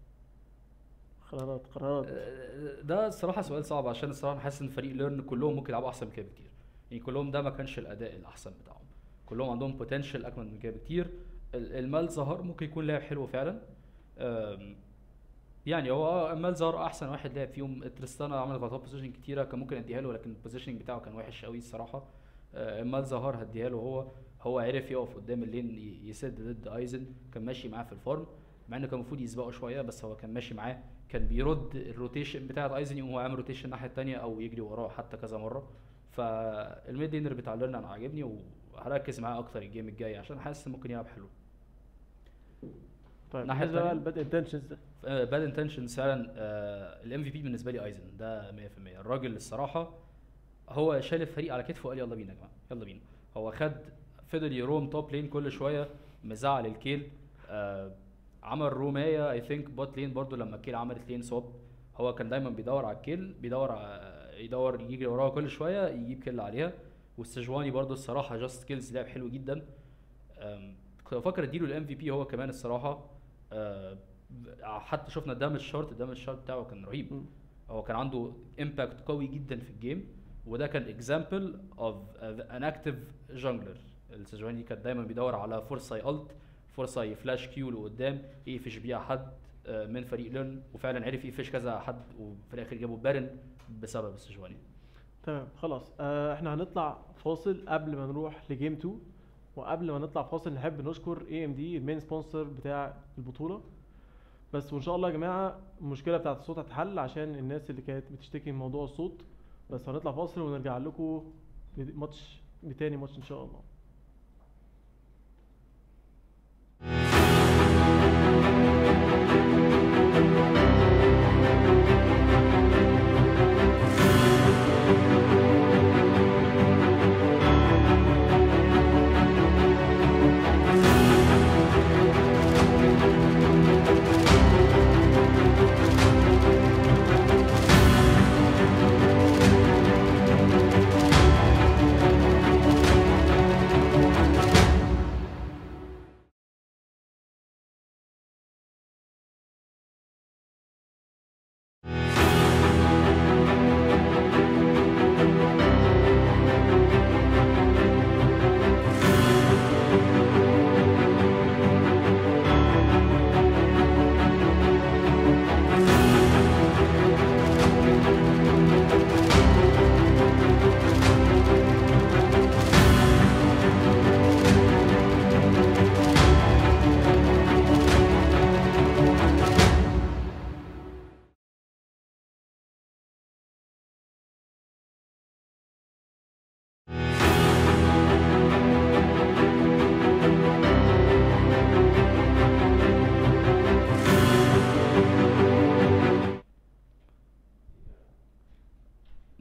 قرارات قرارات ده الصراحه سؤال صعب عشان الصراحه انا حاسس ان فريق ليرن كلهم ممكن يلعبوا احسن من كده بكتير يعني كلهم ده ما كانش الاداء الاحسن بتاعهم كلهم عندهم بوتنشال اجمل من كده بكتير ال- المال ظهر ممكن يكون لاعب حلو فعلا أم، يعني هو اه المال ظهر احسن واحد لعب فيهم تريستانا عمل غلطات بوزيشن كتيره كان ممكن اديها له لكن البوزيشننج بتاعه كان وحش قوي الصراحه آه، المال ظهر هديها له هو هو عرف يقف قدام اللين ي- يسد ضد ايزن كان ماشي معاه في الفارم مع انه كان المفروض يسبقه شويه بس هو كان ماشي معاه كان بيرد الروتيشن بتاعت ايزن يقوم هو عامل روتيشن الناحيه الثانيه او يجري وراه حتى كذا مره فالميد لينر بتاع ليرن انا عاجبني وهركز معاه اكتر الجيم الجاي عشان حاسس إن ممكن يلعب حلو طيب الناحية بالنسبه بقى التانية؟ لباد انتنشنز باد انتنشن فعلا الام في بي بالنسبه لي ايزن ده 100% الراجل الصراحه هو شال الفريق على كتفه وقال يلا بينا يا جماعه يلا بينا هو خد فضل يروم توب لين كل شويه مزعل الكيل آه عمل رومايه اي ثينك بوت لين برضو لما الكيل عملت لين صوب هو كان دايما بيدور على الكيل بيدور على يدور يجري وراها كل شويه يجيب كيل عليها والسجواني برضو الصراحه جاست كيلز لعب حلو جدا آم، كنت بفكر اديله الام في بي هو كمان الصراحه آه، حتى شفنا دامج شارت الدامج شارت بتاعه كان رهيب مم. هو كان عنده امباكت قوي جدا في الجيم وده كان اكزامبل اوف ان اكتيف جانجلر السجواني كان دايما بيدور على فرصه يالت فرصه يفلاش كيو لقدام يقفش بيها حد آه، من فريق ليرن وفعلا عرف يقفش كذا حد وفي الاخر جابوا بارن بسبب السجواني تمام خلاص آه احنا هنطلع فاصل قبل ما نروح لجيم 2 وقبل ما نطلع فاصل نحب نشكر اي ام دي المين سبونسر بتاع البطوله بس وان شاء الله يا جماعه المشكله بتاعت الصوت هتحل عشان الناس اللي كانت بتشتكي من موضوع الصوت بس هنطلع فاصل ونرجع لكم ماتش بتاني ماتش ان شاء الله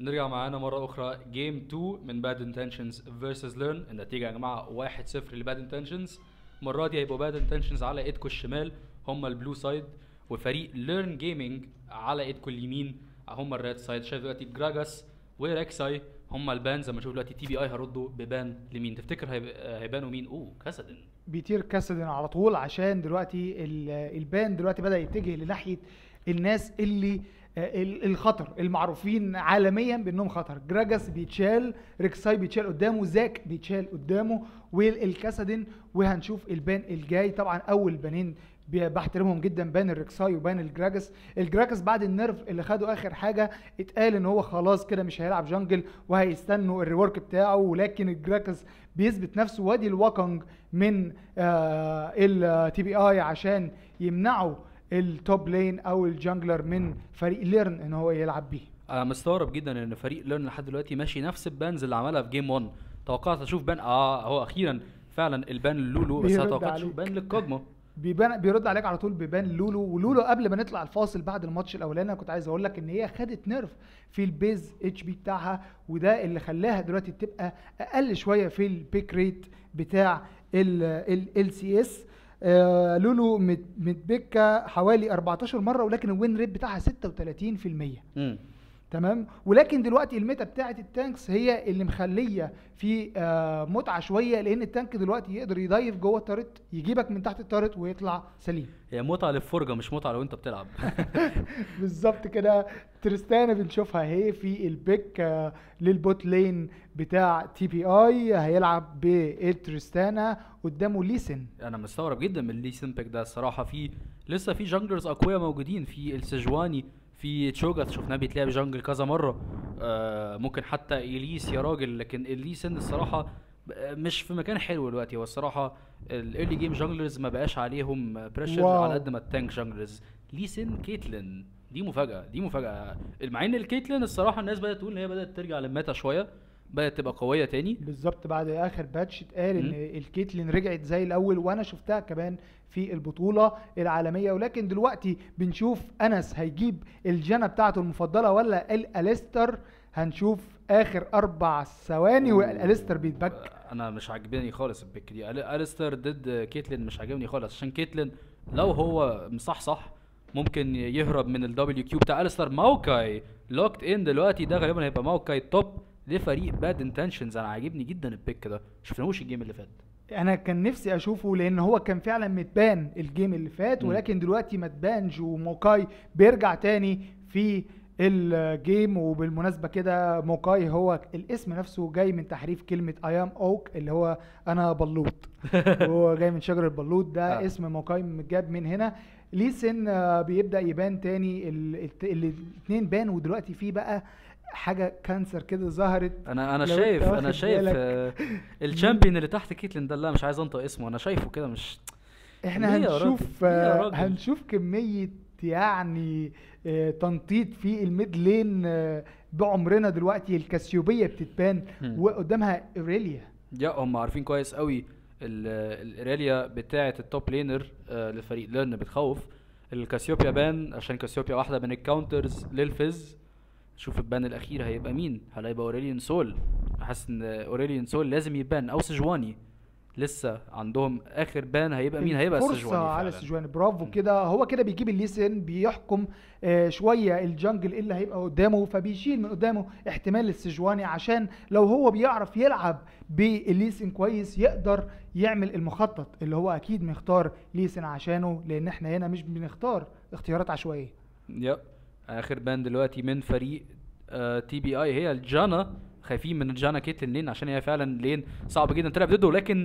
نرجع معانا مرة أخرى جيم 2 من باد انتنشنز فيرسز ليرن النتيجة يا جماعة 1-0 لباد انتنشنز المرة دي هيبقوا باد انتنشنز على ايدكو الشمال هم البلو سايد وفريق ليرن جيمنج على ايدكو اليمين هم الريد سايد شايف دلوقتي جراجاس وريكساي هم البان زي ما نشوف دلوقتي تي بي اي هيردوا ببان لمين تفتكر هيب- هيبانوا مين اوه كاسدن بيطير كاسدن على طول عشان دلوقتي ال- البان دلوقتي بدأ يتجه لناحية الناس اللي آه، ال- الخطر المعروفين عالميا بانهم خطر جراجاس بيتشال ريكساي بيتشال قدامه زاك بيتشال قدامه والكاسدن وهنشوف البان الجاي طبعا اول بانين بي- بحترمهم جدا بان الريكساي وبان الجراجاس الجراجاس بعد النيرف اللي خده اخر حاجه اتقال ان هو خلاص كده مش هيلعب جنجل وهيستنوا الريورك بتاعه ولكن الجراجاس بيثبت نفسه وادي الواكونج من التي بي اي عشان يمنعوا التوب لين او الجانجلر من فريق ليرن ان هو يلعب بيه انا مستغرب جدا ان فريق ليرن لحد دلوقتي ماشي نفس البانز اللي عملها في جيم 1 توقعت اشوف بان اه هو اخيرا فعلا البان لولو بس انا بيرد توقعت اشوف عليك. بان للكوجما بيبان بيرد عليك على طول بيبان لولو ولولو قبل ما نطلع الفاصل بعد الماتش الاولاني انا كنت عايز اقول لك ان هي خدت نيرف في البيز اتش بي بتاعها وده اللي خلاها دلوقتي تبقى اقل شويه في البيك ريت بتاع ال سي اس لولو مت- متبكه حوالي 14 مره ولكن الوين ريت بتاعها 36% امم تمام ولكن دلوقتي الميتا بتاعه التانكس هي اللي مخليه في آه، متعه شويه لان التانك دلوقتي يقدر يضيف جوه التارت يجيبك من تحت التارت ويطلع سليم هي متعه للفرجه مش متعه لو انت بتلعب بالظبط كده تريستانا بنشوفها اهي في البيك آه، للبوت لين بتاع تي بي اي هيلعب بالتريستانا قدامه ليسن انا مستغرب جدا من لي سيمبك ده الصراحه في لسه في جانجلرز اقوياء موجودين في السجواني في تشوجات شفناه بيتلعب جانجل كذا مره آه ممكن حتى اليس يا راجل لكن الليسن الصراحه ب- مش في مكان حلو دلوقتي هو الصراحه الايرلي جيم جانجلرز ما بقاش عليهم بريشر واو. على قد ما التانك جانجلرز ليسن كيتلين دي مفاجاه دي مفاجاه مع ان الكيتلين الصراحه الناس بدات تقول ان هي بدات ترجع للميتا شويه بدات تبقى قويه تاني بالظبط بعد اخر باتش اتقال ان مم. الكيتلين رجعت زي الاول وانا شفتها كمان في البطوله العالميه ولكن دلوقتي بنشوف انس هيجيب الجنه بتاعته المفضله ولا الاليستر هنشوف اخر اربع ثواني والاليستر بيتبك انا مش عاجباني خالص البيك دي أل- اليستر ضد كيتلين مش عاجبني خالص عشان كيتلين لو هو مصحصح ممكن يهرب من الدبليو كيو بتاع اليستر ماوكاي لوكت ان دلوقتي ده غالبا هيبقى ماوكاي توب لفريق باد انتنشنز انا عاجبني جدا البيك ده شفناهوش الجيم اللي فات انا كان نفسي اشوفه لان هو كان فعلا متبان الجيم اللي فات مم. ولكن دلوقتي ما تبانش وموكاي بيرجع تاني في الجيم وبالمناسبه كده موكاي هو الاسم نفسه جاي من تحريف كلمه ايام اوك اللي هو انا بلوط هو جاي من شجر البلوط ده آه. اسم موكاي متجاب من هنا ليسن آه، بيبدا يبان تاني الاثنين بان ودلوقتي في بقى حاجه كانسر كده ظهرت انا انا لو شايف أنت انا واخد شايف بالك. آه، الشامبيون اللي تحت كيتلين ده لا مش عايز انطق اسمه انا شايفه كده مش احنا ليه يا راجل؟ هنشوف ليه يا آه، راجل؟ هنشوف كمية يعني آه، تنطيط في الميد لين آه، بعمرنا دلوقتي الكاسيوبية بتتبان هم. وقدامها ايريليا يا هم عارفين كويس قوي ال- الايريليا بتاعه التوب لينر آه، لفريق ليرن بتخوف الكاسيوبيا بان عشان كاسيوبيا واحده من الكاونترز للفيز شوف البان الاخير هيبقى مين هل هيبقى اوريليان سول حاسس ان اوريليان سول لازم يبان او سجواني لسه عندهم اخر بان هيبقى مين هيبقى فرصة السجواني على فعلاً. السجواني برافو كده هو كده بيجيب الليسن بيحكم آه، شوية الجنجل اللي هيبقى قدامه فبيشيل من قدامه احتمال السجواني عشان لو هو بيعرف يلعب بالليسن كويس يقدر يعمل المخطط اللي هو اكيد مختار ليسن عشانه لان احنا هنا مش بنختار اختيارات عشوائية يب اخر بان دلوقتي من فريق آه تي بي اي هي الجانا خايفين من الجانا كيتلين لين عشان هي فعلا لين صعب جدا تلعب ضده لكن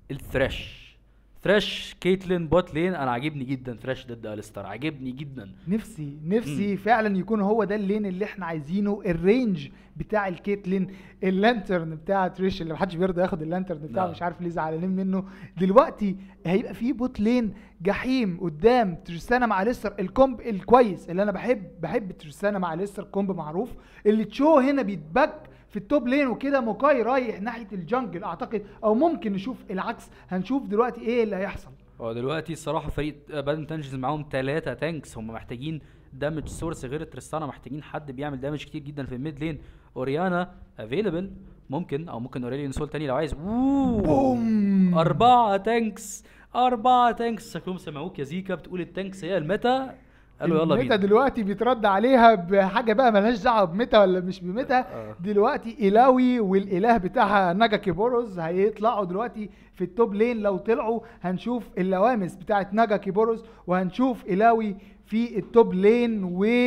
الثراش ثراش كيتلين بوت لين انا عاجبني جدا ثراش ضد الستر عاجبني جدا نفسي نفسي مم. فعلا يكون هو ده اللين اللي احنا عايزينه الرينج بتاع الكيتلين اللانترن بتاع تريش اللي محدش بيرضى ياخد اللانترن بتاعه لا. مش عارف ليه زعلانين منه دلوقتي هيبقى في بوت لين جحيم قدام تريستانا مع ليستر الكومب الكويس اللي انا بحب بحب تريستانا مع ليستر كومب معروف اللي تشو هنا بيتبك في التوب لين وكده موكاي رايح ناحيه الجنجل اعتقد او ممكن نشوف العكس هنشوف دلوقتي ايه اللي هيحصل هو دلوقتي الصراحه فريق بادن تنجز معاهم ثلاثة تانكس هم محتاجين دامج سورس غير تريستانا محتاجين حد بيعمل دامج كتير جدا في الميد لين اوريانا افيلبل ممكن او ممكن اوريليان سول تاني لو عايز أوه. بوم أربعة تانكس أربعة تانكس شكلهم سمعوك يا زيكا بتقول التانكس هي الميتا قالوا يلا الميتا بينا دلوقتي بيترد عليها بحاجه بقى ملهاش دعوه بميتا ولا مش بميتا آه. دلوقتي ايلاوي والاله بتاعها ناجا كيبوروز هيطلعوا دلوقتي في التوب لين لو طلعوا هنشوف اللوامس بتاعت ناجا كيبوروز وهنشوف ايلاوي في التوب لين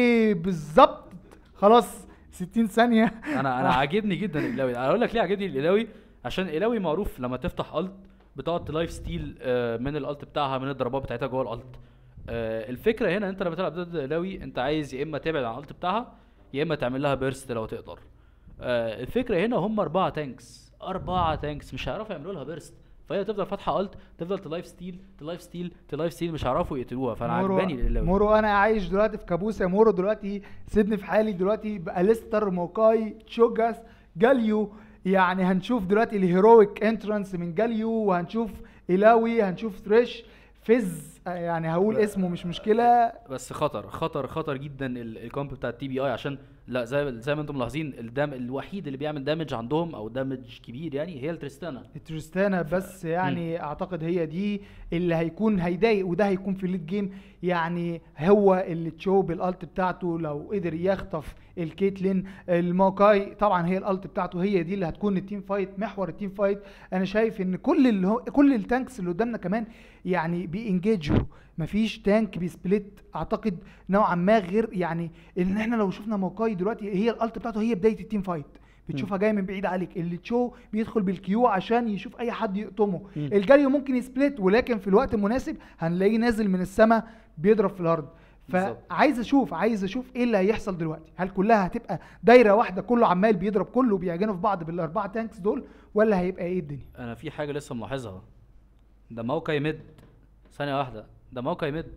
وبالظبط خلاص 60 ثانيه أنا أنا عاجبني جدا الإلاوي أنا أقول لك ليه عاجبني الإلاوي عشان الإلاوي معروف لما تفتح ألت بتقعد تلايف ستيل آه، من الألت بتاعها من الضربات بتاعتها جوه الألت آه، الفكرة هنا أنت لما تلعب ضد الإلاوي أنت عايز يا إما تبعد عن الألت بتاعها يا إما تعمل لها بيرست لو تقدر آه، الفكرة هنا هم أربعة تانكس أربعة تانكس مش هيعرفوا يعملوا لها بيرست فهي تفضل فاتحة ألت تفضل تلايف ستيل تلايف ستيل تلايف ستيل مش هيعرفوا يقتلوها فأنا مورو عجباني الإلاوي مورو انا عايش دلوقتي في كابوس يا مورو دلوقتي سيبني في حالي دلوقتي باليستر موكاي تشوجاس جاليو يعني هنشوف دلوقتي الهيرويك انترانس من جاليو وهنشوف ايلاوي هنشوف ثريش فيز آه، يعني هقول اسمه مش مشكله بس خطر خطر خطر جدا ال- الكومب بتاع التي بي اي عشان لا زي زي ما انتم ملاحظين الدام الوحيد اللي بيعمل دامج عندهم او دامج كبير يعني هي التريستانا تريستانا بس يعني اعتقد هي دي اللي هيكون هيضايق وده هيكون في الليد جيم يعني هو اللي تشو بالالت بتاعته لو قدر يخطف الكيتلين الموكاي طبعا هي الالت بتاعته هي دي اللي هتكون التيم فايت محور التيم فايت انا شايف ان كل اللي هو كل التانكس اللي قدامنا كمان يعني بينجيجوا مفيش تانك بيسبليت اعتقد نوعا ما غير يعني ان احنا لو شفنا موكاي دلوقتي هي الالت بتاعته هي بدايه التيم فايت بتشوفها جايه من بعيد عليك اللي تشو بيدخل بالكيو عشان يشوف اي حد يقطمه مم. الجاريو ممكن يسبليت ولكن في الوقت المناسب هنلاقيه نازل من السماء بيضرب في الارض بالظبط. فعايز اشوف عايز اشوف ايه اللي هيحصل دلوقتي هل كلها هتبقى دايره واحده كله عمال بيضرب كله بيعجنوا في بعض بالاربعه تانكس دول ولا هيبقى ايه الدنيا انا في حاجه لسه ملاحظها ده موقع ميد ثانيه واحده ده موقع ميد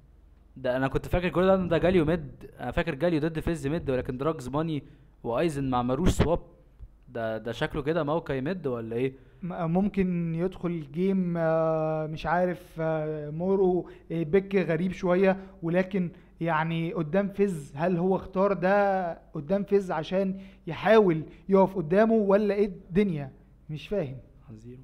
ده انا كنت فاكر كل ده إن ده جاليو ميد انا فاكر جاليو ضد فيز ميد ولكن دراجز ماني وايزن ما عملوش سواب ده ده شكله كده موقع ميد ولا ايه م- ممكن يدخل جيم آه، مش عارف آه، مورو آه، بيك غريب شويه ولكن يعني قدام فيز هل هو اختار ده قدام فيز عشان يحاول يقف قدامه ولا ايه الدنيا مش فاهم زيرو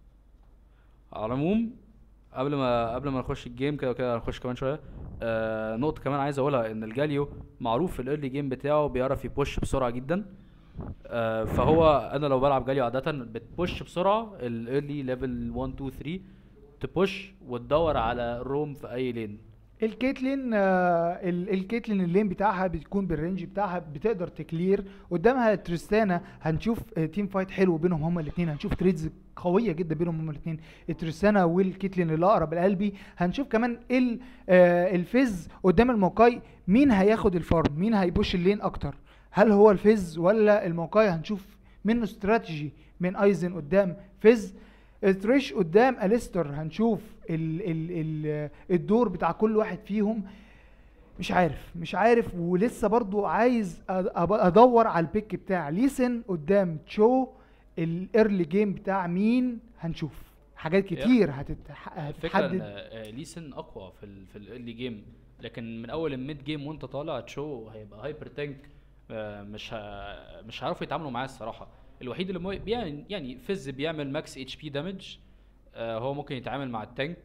على العموم قبل ما قبل ما نخش الجيم كده وكده هنخش كمان شويه آه نقطه كمان عايز اقولها ان الجاليو معروف في الايرلي جيم بتاعه بيعرف يبوش بسرعه جدا آه فهو انا لو بلعب جاليو عاده بتبوش بسرعه الايرلي ليفل 1 2 3 تبوش وتدور على روم في اي لين الكيتلين آه، ال- الكيتلين اللين بتاعها بتكون بالرينج بتاعها بتقدر تكلير قدامها تريستانا هنشوف آه، تيم فايت حلو بينهم هما الاثنين هنشوف تريدز قويه جدا بينهم هما الاثنين تريستانا والكيتلين اللي اقرب لقلبي هنشوف كمان ال آه، الفيز قدام الموكاي مين هياخد الفارم مين هيبوش اللين اكتر هل هو الفيز ولا الموكاي هنشوف منه استراتيجي من ايزن قدام فيز تريش قدام اليستر هنشوف ال ال ال الدور بتاع كل واحد فيهم مش عارف مش عارف ولسه برضو عايز أد- أب- ادور على البيك بتاع ليسن قدام تشو الايرلي جيم بتاع مين هنشوف حاجات كتير هتت- الفكره ان هتتحدد آه، ليسن اقوى في ال في الايرلي جيم لكن من اول الميد جيم وانت طالع تشو هيبقى هايبر تانك آه، مش ه- مش هيعرفوا يتعاملوا معاه الصراحه الوحيد اللي مو يعني يعني فيز بيعمل ماكس اتش بي دامج هو ممكن يتعامل مع التانك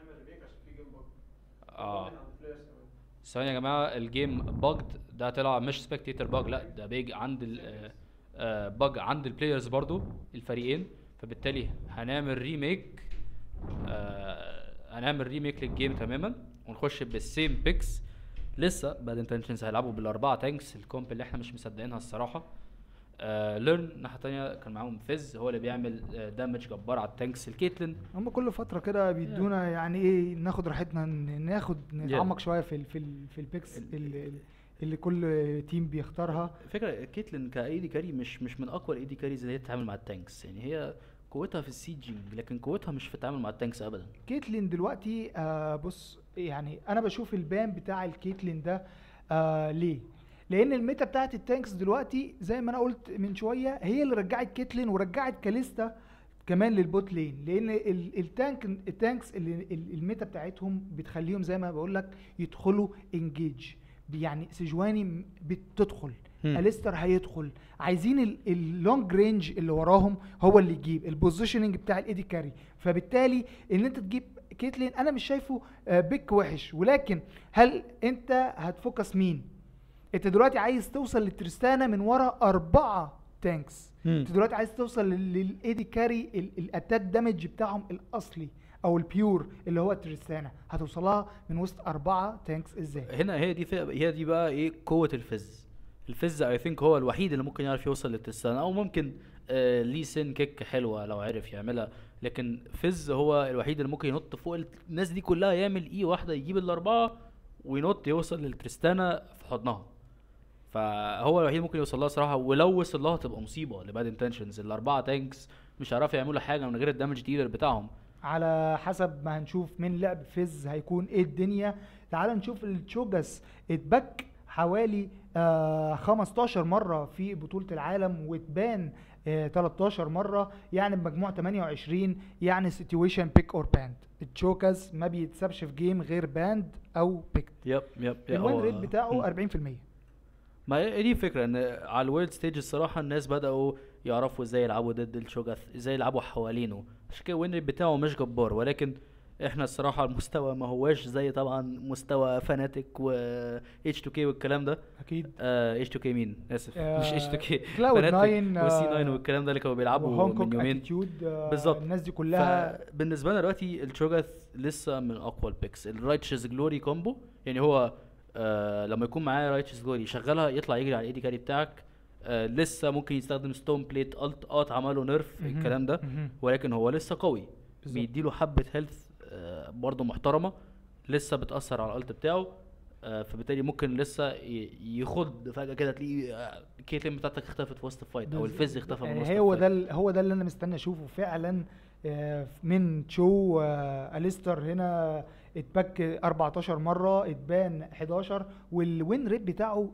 اه ثواني يا جماعه الجيم باجد ده طلع مش سبكتيتر باج لا ده بيج عند ال باج عند البلايرز برضو الفريقين فبالتالي هنعمل ريميك آه هنعمل ريميك للجيم تماما ونخش بالسيم بيكس لسه باد انتنشنز هيلعبوا بالاربعه تانكس الكومب اللي احنا مش مصدقينها الصراحه آه ليرن الناحيه التانيه كان معاهم فيز هو اللي بيعمل آه دامج جبار على التانكس الكيتلين هم كل فتره كده بيدونا يعني ايه ناخد راحتنا ن- ناخد نتعمق شويه في ال في ال في البيكس اللي, اللي كل تيم بيختارها فكرة كيتلين كايدي كاري مش مش من اقوى الايدي كاريز اللي هي تتعامل مع التانكس يعني هي قوتها في السيجنج لكن قوتها مش في التعامل مع التانكس ابدا كيتلين دلوقتي آه بص يعني انا بشوف البان بتاع الكيتلين ده آه ليه لان الميتا بتاعت التانكس دلوقتي زي ما انا قلت من شويه هي اللي رجعت كيتلين ورجعت كاليستا كمان للبوت لين لان ال- التانك التانكس اللي ال- الميتا بتاعتهم بتخليهم زي ما بقول لك يدخلوا انجيج يعني سجواني م- بتدخل مم. اليستر هيدخل عايزين ال- اللونج رينج اللي وراهم هو اللي يجيب البوزيشننج بتاع الايدي كاري فبالتالي ان انت تجيب كيتلين انا مش شايفه آه، بيك وحش ولكن هل انت هتفوكس مين انت دلوقتي عايز توصل لتريستانا من ورا اربعه تانكس مم. انت دلوقتي عايز توصل لل- للايدي كاري ال- الاتاك دامج بتاعهم الاصلي او البيور اللي هو تريستانا هتوصلها من وسط اربعه تانكس ازاي هنا هي دي فئة هي دي بقى ايه قوة الفز الفز اي ثينك هو الوحيد اللي ممكن يعرف يوصل للتستان او ممكن آه ليه سن كيك حلوة لو عرف يعملها لكن فز هو الوحيد اللي ممكن ينط فوق الناس دي كلها يعمل اي واحدة يجيب الاربعة وينط يوصل للتريستانا في حضنها فهو الوحيد ممكن يوصل لها صراحة ولو وصل لها تبقى مصيبة لباد انتنشنز الاربعة تانكس مش هيعرفوا يعملوا حاجة من غير الدامج ديلر بتاعهم على حسب ما هنشوف من لعب فيز هيكون ايه الدنيا تعال نشوف التشوجاس اتبك حوالي آه 15 مرة في بطولة العالم واتبان آه 13 مرة يعني بمجموع 28 يعني سيتويشن بيك اور باند التشوكاس ما بيتسابش في جيم غير باند او بيك يب يب يب الوين هو- ريت مم. بتاعه 40% ما هي دي فكرة ان على الورلد ستيج الصراحة الناس بدأوا يعرفوا ازاي يلعبوا ضد الشوجاث ازاي يلعبوا حوالينه عشان كده الوين ريت بتاعه مش جبار ولكن احنا الصراحة المستوى ما هواش زي طبعا مستوى فاناتيك و اتش 2 كي والكلام ده اكيد اتش 2 كي مين اسف مش اتش 2 كي Cloud9، وسي 9 آه، والكلام ده اللي كانوا بيلعبوا وهونج من كونج يومين اتيتيود بالظبط. الناس دي كلها فبالنسبه لنا دلوقتي الشوجاث لسه من اقوى البيكس الرايتشز جلوري كومبو يعني هو آه لما يكون معاه رايتشز جلوري يشغلها يطلع يجري على الايدي كاري بتاعك آه لسه ممكن يستخدم ستون بليت الت اه عمله نيرف مهم. الكلام ده مهم. ولكن هو لسه قوي بالظبط. بيديله حبه هيلث آه برضه محترمه لسه بتاثر على الالت بتاعه آه فبالتالي ممكن لسه ي- يخض فجاه كده تلاقيه آه، الكيتلين بتاعتك اختفت في وسط الفايت او بز- الفز اختفى من آه، وسط هو الفايت ده ال- هو ده اللي انا مستني اشوفه فعلا آه، من تشو آه، اليستر هنا اتبك 14 مره اتبان 11 والوين ريت بتاعه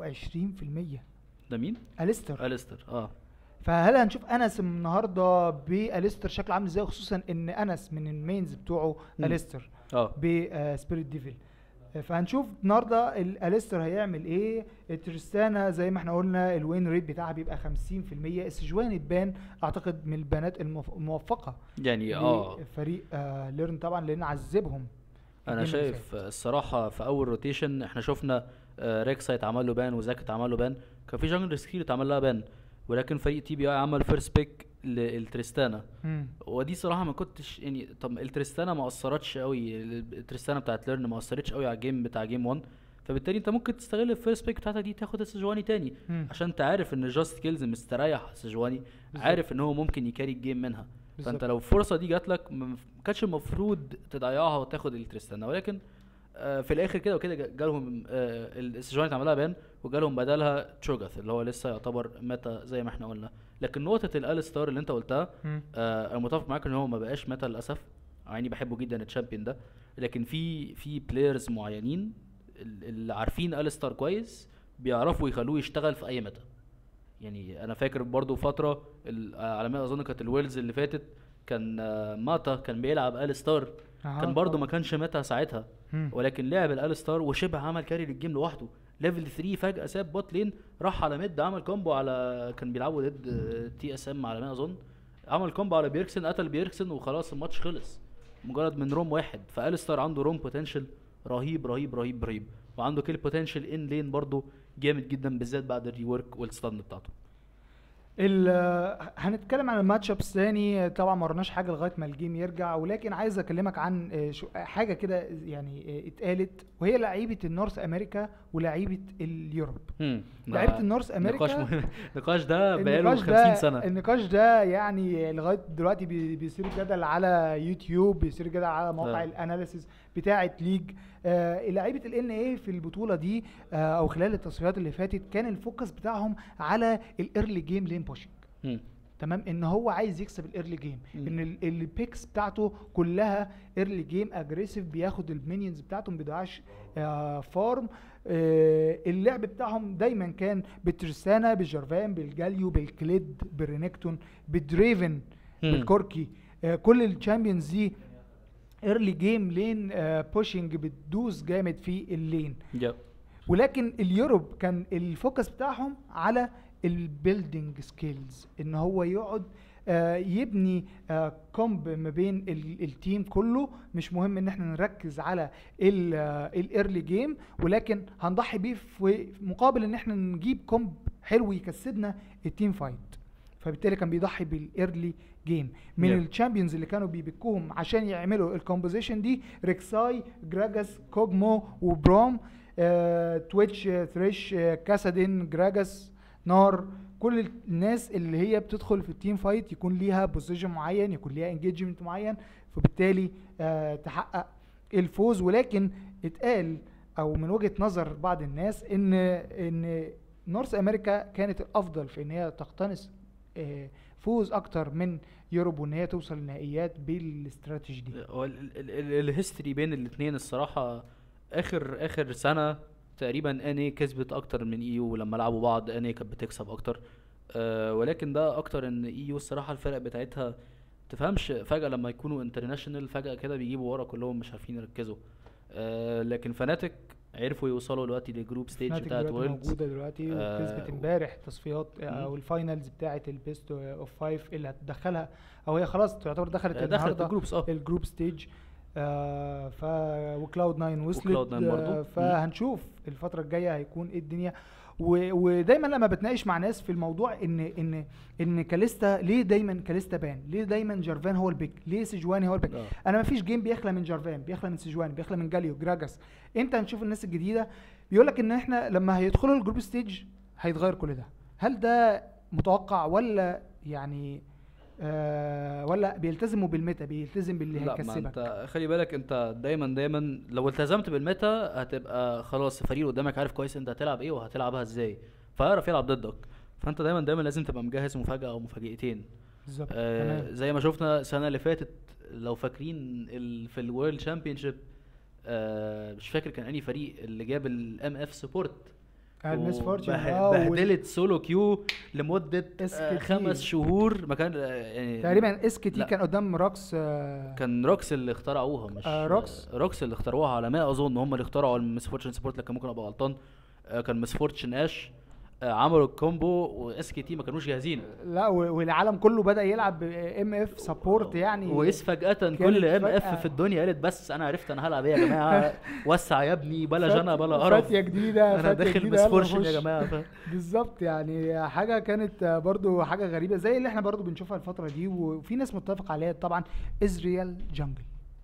27% ده مين؟ اليستر اليستر اه فهل هنشوف انس النهارده باليستر شكله عامل ازاي خصوصا ان انس من المينز بتوعه مم. اليستر اه بسبيريت ديفل فهنشوف النهارده ال- اليستر هيعمل ايه تريستانا زي ما احنا قلنا الوين ريت بتاعها بيبقى 50% السجوان اتبان اعتقد من البنات الموف- الموفقه يعني اه فريق آه ليرن طبعا لان عذبهم انا الجيم اللي شايف الصراحه في اول روتيشن احنا شفنا آه، ريكسا اتعمل له بان وزاك اتعمل له بان كان في جانجل كتير اتعمل لها بان ولكن فريق تي بي اي عمل فيرست بيك للتريستانا مم. ودي صراحه ما كنتش يعني طب التريستانا ما اثرتش قوي التريستانا بتاعت ليرن ما اثرتش قوي على الجيم بتاع جيم 1 فبالتالي انت ممكن تستغل الفيرست بيك بتاعتك دي تاخد السجواني تاني مم. عشان انت عارف ان جاست كيلز مستريح على السجواني بالظبط. عارف ان هو ممكن يكاري الجيم منها بالظبط. فانت لو الفرصه دي جات لك ما كانش المفروض تضيعها وتاخد التريستانا ولكن آه، في الاخر كده وكده جا- جالهم آه، السجواني اتعمل لها بان وجالهم بدلها تشوجاث اللي هو لسه يعتبر ميتا زي ما احنا قلنا لكن نقطه الالستار اللي انت قلتها مم. آه انا متفق معاك ان هو ما بقاش ميتا للاسف يعني بحبه جدا الشامبيون ده لكن في في بلايرز معينين ال- اللي عارفين الستار كويس بيعرفوا يخلوه يشتغل في اي ميتا يعني انا فاكر برضو فتره ال- آه، على ما اظن كانت الويلز اللي فاتت كان آه، ماتا كان بيلعب الستار أها، كان برضو طبعاً. ما كانش ميتا ساعتها مم. ولكن لعب الالستار وشبه عمل كاري للجيم لوحده ليفل 3 فجاه ساب بوت لين راح على ميد عمل كومبو على كان بيلعبوا ضد تي اس ام على ما اظن عمل كومبو على بيركسن قتل بيركسن وخلاص الماتش خلص مجرد من روم واحد فالستار عنده روم بوتنشال رهيب رهيب رهيب رهيب وعنده كيل بوتنشال ان لين برضه جامد جدا بالذات بعد الريورك والستان بتاعته ال- هنتكلم عن الماتش ابس تاني طبعا ما ورناش حاجه لغايه ما الجيم يرجع ولكن عايز اكلمك عن آه، شو- حاجه كده يعني آه، اتقالت وهي لعيبه النورث امريكا ولعيبه اليوروب لعيبه النورث امريكا نقاش مهم. النقاش ده بقاله النقاش 50 ده سنه النقاش ده يعني لغايه دلوقتي بي- بيصير جدل على يوتيوب بيصير جدل على مواقع آه. الاناليسيس بتاعه ليج آه لعيبه الان اي في البطوله دي آه او خلال التصفيات اللي فاتت كان الفوكس بتاعهم على الايرلي جيم لين بوشنج مم. تمام ان هو عايز يكسب الايرلي جيم مم. ان ال- البيكس بتاعته كلها ايرلي جيم اجريسيف بياخد المينيونز بتاعته ما بيضيعش آه فارم آه اللعب بتاعهم دايما كان بالترسانة بالجرفان بالجاليو بالكليد بالرينكتون بالدريفن مم. بالكوركي آه كل الشامبيونز دي ايرلي جيم لين بوشنج بتدوس جامد في اللين يب ولكن اليوروب كان الفوكس بتاعهم على البيلدينج سكيلز ان هو يقعد آه، يبني آه، كومب ما بين ال- التيم كله مش مهم ان احنا نركز على الايرلي جيم ولكن هنضحي بيه في مقابل ان احنا نجيب كومب حلو يكسبنا التيم فايت فبالتالي كان بيضحي بالايرلي جيم من Yeah. الشامبيونز اللي كانوا بيبكوهم عشان يعملوا الكومبوزيشن دي ريكساي جراجاس كوجمو وبروم آه، تويتش آه، ثريش آه، كاسادين جراجاس نار كل الناس اللي هي بتدخل في التيم فايت يكون ليها بوزيشن معين يكون ليها انجيجمنت معين فبالتالي آه، تحقق الفوز ولكن اتقال او من وجهة نظر بعض الناس ان ان نورث امريكا كانت الافضل في ان هي تقتنص آه، فوز اكتر من يوروب وان هي توصل لنهائيات بالاستراتيجي دي هو ال- ال- ال- الهيستوري بين الاثنين الصراحه اخر اخر سنه تقريبا ان اي كسبت اكتر من اي يو لما لعبوا بعض ان اي كانت بتكسب اكتر أه ولكن ده اكتر ان اي يو الصراحه الفرق بتاعتها تفهمش فجاه لما يكونوا انترناشونال فجاه كده بيجيبوا ورا كلهم مش عارفين يركزوا أه لكن فناتك عرفوا يوصلوا دلوقتي للجروب ستيج فناتيك بتاعت دلوقتي وورلدز موجوده دلوقتي آه، وكسبت و- امبارح تصفيات آه، مم. او الفاينلز بتاعه البيست اوف فايف اللي هتدخلها او هي خلاص تعتبر دخلت دخلت النهارده الجروبس اه الجروب ستيج آه ف وكلاود 9 وصلت وكلاود 9 برضو. آه مم. فهنشوف الفتره الجايه هيكون ايه الدنيا و... ودايما لما بتناقش مع ناس في الموضوع ان ان ان كاليستا ليه دايما كاليستا بان ليه دايما جارفان هو البيك ليه سيجواني هو البيك آه. انا ما فيش جيم بيخلى من جارفان بيخلى من سيجواني بيخلى من جاليو جراجاس امتى هنشوف الناس الجديده بيقول لك ان احنا لما هيدخلوا الجروب ستيج هيتغير كل ده هل ده متوقع ولا يعني آه ولا بيلتزموا بالميتا بيلتزم باللي لا ما هيكسبك انت خلي بالك انت دايما دايما لو التزمت بالميتا هتبقى خلاص الفريق اللي قدامك عارف كويس انت هتلعب ايه وهتلعبها ازاي فهيعرف يلعب ضدك فانت دايما دايما لازم تبقى مجهز مفاجاه او مفاجئتين بالظبط آه تمام. زي ما شفنا السنه اللي فاتت لو فاكرين ال في الورلد شامبيونشيب آه مش فاكر كان انهي فريق اللي جاب الام اف سبورت آه، الميس فورتشن وبه- اه وال- بهدلت سولو كيو لمده اس آه كي خمس تي. شهور ما كان آه، يعني تقريبا اس كي تي لا. كان قدام روكس آه كان روكس اللي اخترعوها مش آه، روكس. روكس اللي اخترعوها على ما اظن هم اللي اخترعوا المس فورتشن سبورت لكن ممكن ابقى غلطان آه، كان مس فورتشن اش آه، عملوا الكومبو واس كي تي ما كانوش جاهزين لا و- والعالم كله بدا يلعب ام اف سبورت يعني واس فجأة كانت كل ام فجأة. اف في الدنيا قالت بس انا عرفت انا هلعب ايه يا جماعه وسع يا ابني بلا جنى بلا قرف فاتيه جديده انا فاتيه داخل جديده مس يلا فورتشن يا نخش. جماعه ف... بالظبط يعني حاجه كانت آه، برضو حاجه غريبه زي اللي احنا برضو بنشوفها الفتره دي وفي ناس متفق عليها طبعا ازريال جانجل